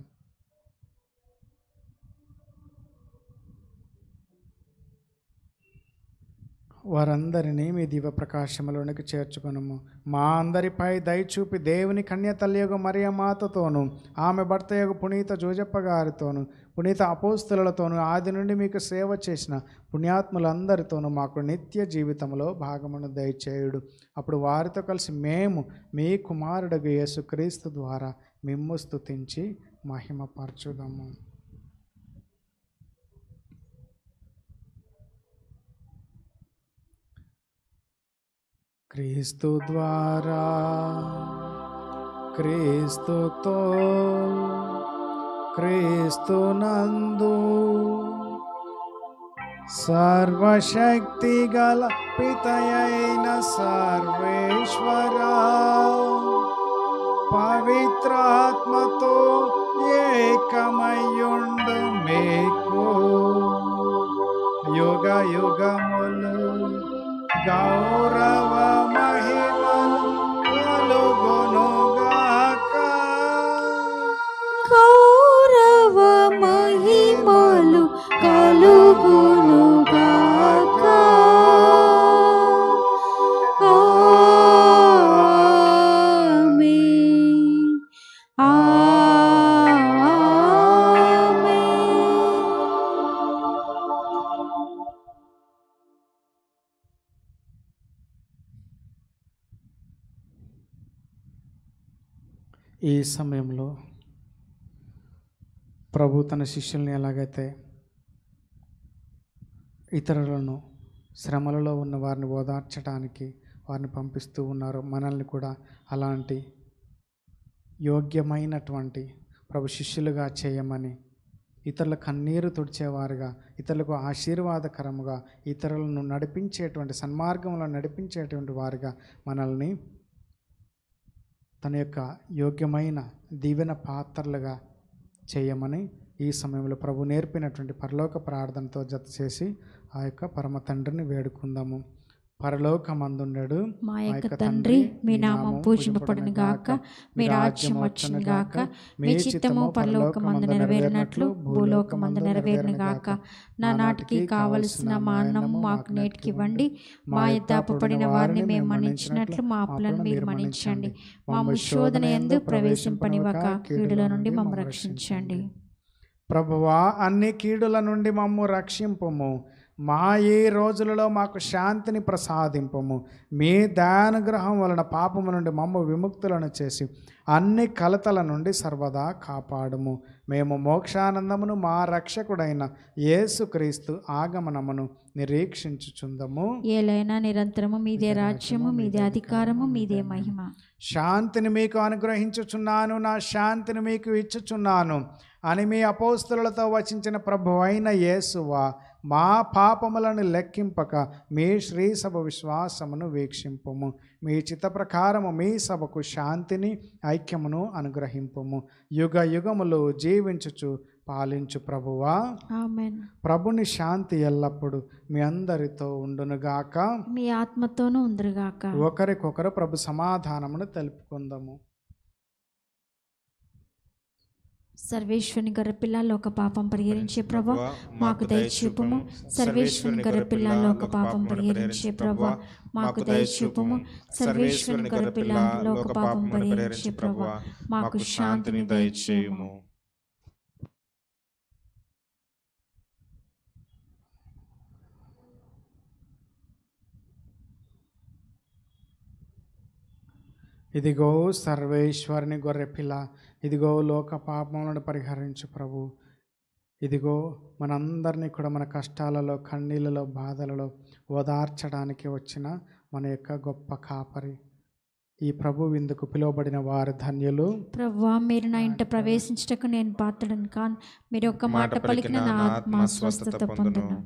వారందరినీ మీ దివ్య ప్రకాశములోనికి చేర్చుకొనుము మా అందరిపై దయచూపి దేవుని కన్య తల్లియగు మరియ మాతతోను ఆమె భర్త యొక్క పునీత జోజప్ప గారితోను పునీత అపోస్తులతోనూ ఆది నుండి మీకు సేవ చేసిన పుణ్యాత్ములందరితోనూ మాకు నిత్య జీవితంలో భాగమును దయచేయుడు అప్పుడు వారితో కలిసి మేము మీ కుమారుడగు యేసుక్రీస్తు ద్వారా మిమ్ము స్తుతించి మహిమపరచుదాము క్రీస్తు ద్వారా క్రీస్తుతో క్రీస్తు నందు సర్వశక్తి గల పితయైన సర్వేశ్వర పవిత్రాత్మతో ఏకమయ్యుండు మీకు యుగ యుగములు గౌరవ మహిమలు కలుగునుగాక గౌరవ మహిమలు కలుగునుగాక ఆమేన్. ఆమేన్. ఈ సమయంలో ప్రభు తన శిష్యుల్ని ఎలాగైతే ఇతరులను శ్రమలలో ఉన్న వారిని ఓదార్చడానికి వారిని పంపిస్తూ ఉన్నారో మనల్ని కూడా అలాంటి యోగ్యమైనటువంటి ప్రభు శిష్యులుగా చేయమని ఇతరుల కన్నీరు తుడిచేవారుగా ఇతరులకు ఆశీర్వాదకరముగా ఇతరులను నడిపించేటువంటి సన్మార్గంలో నడిపించేటువంటి వారుగా మనల్ని తన యొక్క యోగ్యమైన దీవెన పాత్రలుగా చేయమని ఈ సమయంలో ప్రభు నేర్పినటువంటి పరలోక ప్రార్థనతో జత చేసి ఆ యొక్క పరమ తండ్రిని వేడుకుందాము పరలోకమందుండడు మా యొక్క తండ్రి మీ నామం పూజింపబడును గాక మీ రాజ్యం వచ్చును గాక మీ చిత్తము పరలోకమందు నెరవేరినట్లు భూలోకమందు నెరవేరును గాక నా నాటికి కావలసిన మా అన్నము మాకు నేటికి ఇవ్వండి మా యథాపడిన వారిని మేము మన్నించినట్లు మా అప్పులను మీరు మన్నించండి మా శోధన ఎందు ప్రవేశింపనివ్వక కీడుల నుండి మమ్మ రక్షించండి ప్రభువా అన్ని కీడుల నుండి మమ్ము రక్షింపము మా ఈ రోజులలో మాకు శాంతిని ప్రసాదింపము మీ దయానుగ్రహం వలన పాపము నుండి మమ్ము విముక్తులను చేసి అన్ని కలతల నుండి సర్వదా కాపాడుము మేము మోక్షానందమును మా రక్షకుడైన యేసుక్రీస్తు ఆగమనమును నిరీక్షించుచుందము ఏలైనా నిరంతరము మీదే రాజ్యము మీదే అధికారము మీదే మహిమ శాంతిని మీకు అనుగ్రహించుచున్నాను నా శాంతిని మీకు ఇచ్చుచున్నాను అని మీ అపోస్తులతో వచించిన ప్రభు అయిన యేసువా మా పాపములను లెక్కింపక మీ శ్రీ సభ విశ్వాసమును వీక్షింపము మీ చిత్త ప్రకారము మీ సభకు శాంతిని ఐక్యమును అనుగ్రహింపము యుగ యుగములు జీవించుచు పాలించు ప్రభువా ఆమెన్ ప్రభుని శాంతి ఎల్లప్పుడు మీ అందరితో ఉండునుగాక మీ ఆత్మతోనూ ఉందరుగాక ఒకరికొకరు ప్రభు సమాధానమును తెలుపుకుందాము సర్వేశ్వరుని గొర్రెపిల్ల ఒక పాపం పరిహరించే ప్రభా మాకు దయచూపము సర్వేశ్వరుని గొర్రెపిల్ల ఒక పాపం పరిహరించే ప్రభా మాకు దయచూపము సర్వేశ్వరుని గొర్రెపిల్ల ఒక పాపం పరిహరించే ప్రభా మాకు శాంతిని దయచేయము ఇదిగో సర్వేశ్వరుని గొర్రెపిల్ల ఇదిగో లోక పాపములను పరిహరించు ప్రభు ఇదిగో మనందరినీ కూడా మన కష్టాలలో కన్నీళ్ళలో బాధలలో ఓదార్చడానికి వచ్చిన మన యొక్క గొప్ప కాపరి ఈ ప్రభు విందుకు పిలువబడిన వారు ధన్యులు ప్రభువా మీరు నా ఇంట ప్రవేశించటకు నేను పాత్రను కాను మీరు ఒక్క మాట పలికిన నా ఆత్మ స్వస్థత పొందును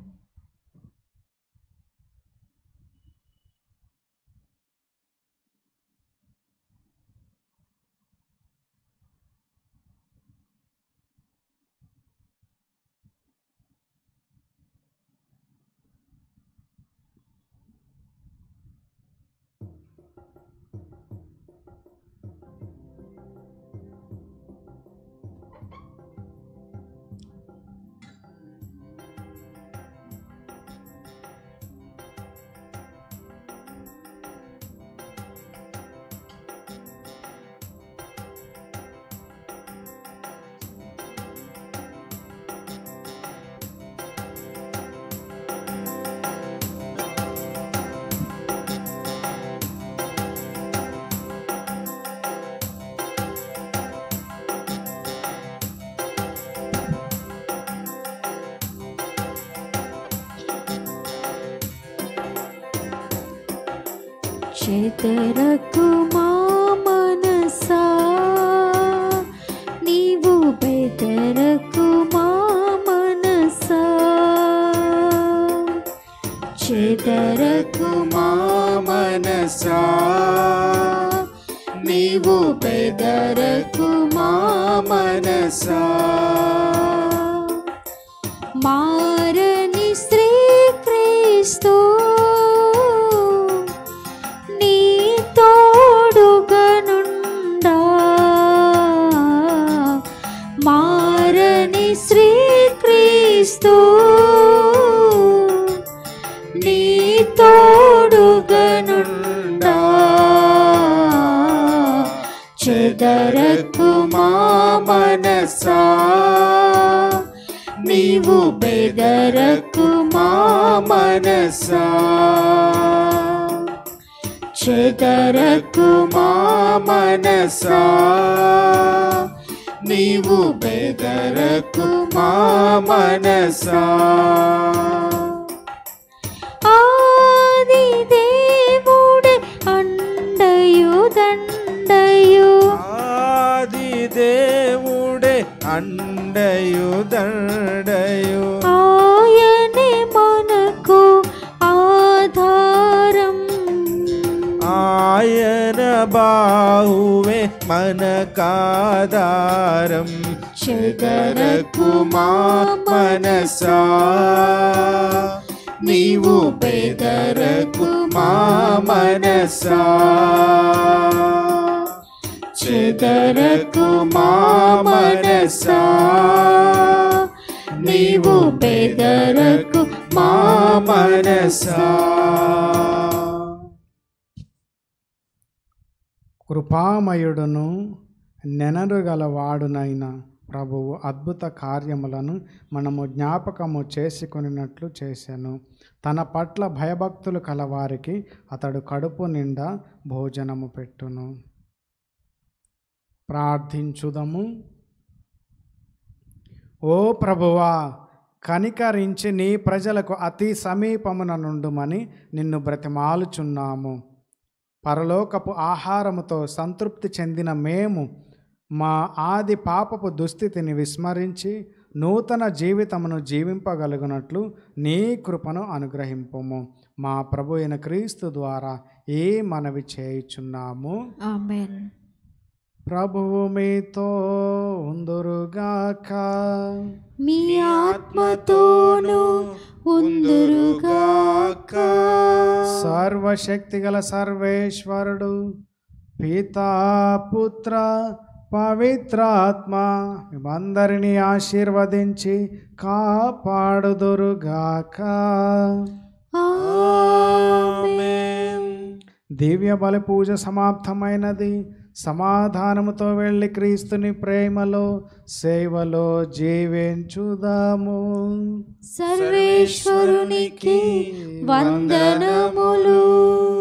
చేతరకు మా మనసా నీవు బెదరకు మా మనసా చేతరకు మా మనసా నీవు పెదరకు మా మనసా మారని శ్రీ క్రీస్తు నీ తోడుగనుండా మారని శ్రీ క్రీస్తు నీ తోడుగనుండా చెదరకు మా మనసా నీవు బెదరకు మా మనసా చెదరకు మా మనసా నీవు బెదరకు మా మనసా ఆది దేవుడే అండయు దండయు అండయు దండయు ఆయనే మనకు ఆధారం ఆయన బాహువే మనకాధారం చెదరకు మా మనసా నీవు బెదరకు మా మనసా చెదరకు మా మనసా నీవు బెదరకు మా మనసా కృపామయుడును నెనరుగల వాడునైన ప్రభువు అద్భుత కార్యములను మనము జ్ఞాపకము చేసుకొనినట్లు చేశాను తన పట్ల భయభక్తులు కలవారికి అతడు కడుపు నిండా భోజనము పెట్టును ప్రార్థించుదము ఓ ప్రభువా కనికరించి నీ ప్రజలకు అతి సమీపమున నుండుమని నిన్ను బ్రతిమాలుచున్నాము పరలోకపు ఆహారముతో సంతృప్తి చెందిన మేము మా ఆది పాపపు దుస్థితిని విస్మరించి నూతన జీవితమును జీవింపగలుగునట్లు నీ కృపను అనుగ్రహింపుము మా ప్రభు అయిన క్రీస్తు ద్వారా ఏ మనవి చేయుచున్నాము ఆమెన్ ప్రభువు మీతో ఉందురుగాక మీ ఆత్మతోను ఉందురుగాక సర్వశక్తిగల సర్వేశ్వరుడు పితా పుత్ర పవిత్రాత్మ మేమందరినీ ఆశీర్వదించి కాపాడుదురుగాక ఆమేన్ దివ్య బలి పూజ సమాప్తమైనది సమాధానముతో వెళ్ళి క్రీస్తుని ప్రేమలో సేవలో జీవించుదాము సర్వేశ్వరునికి వందనములు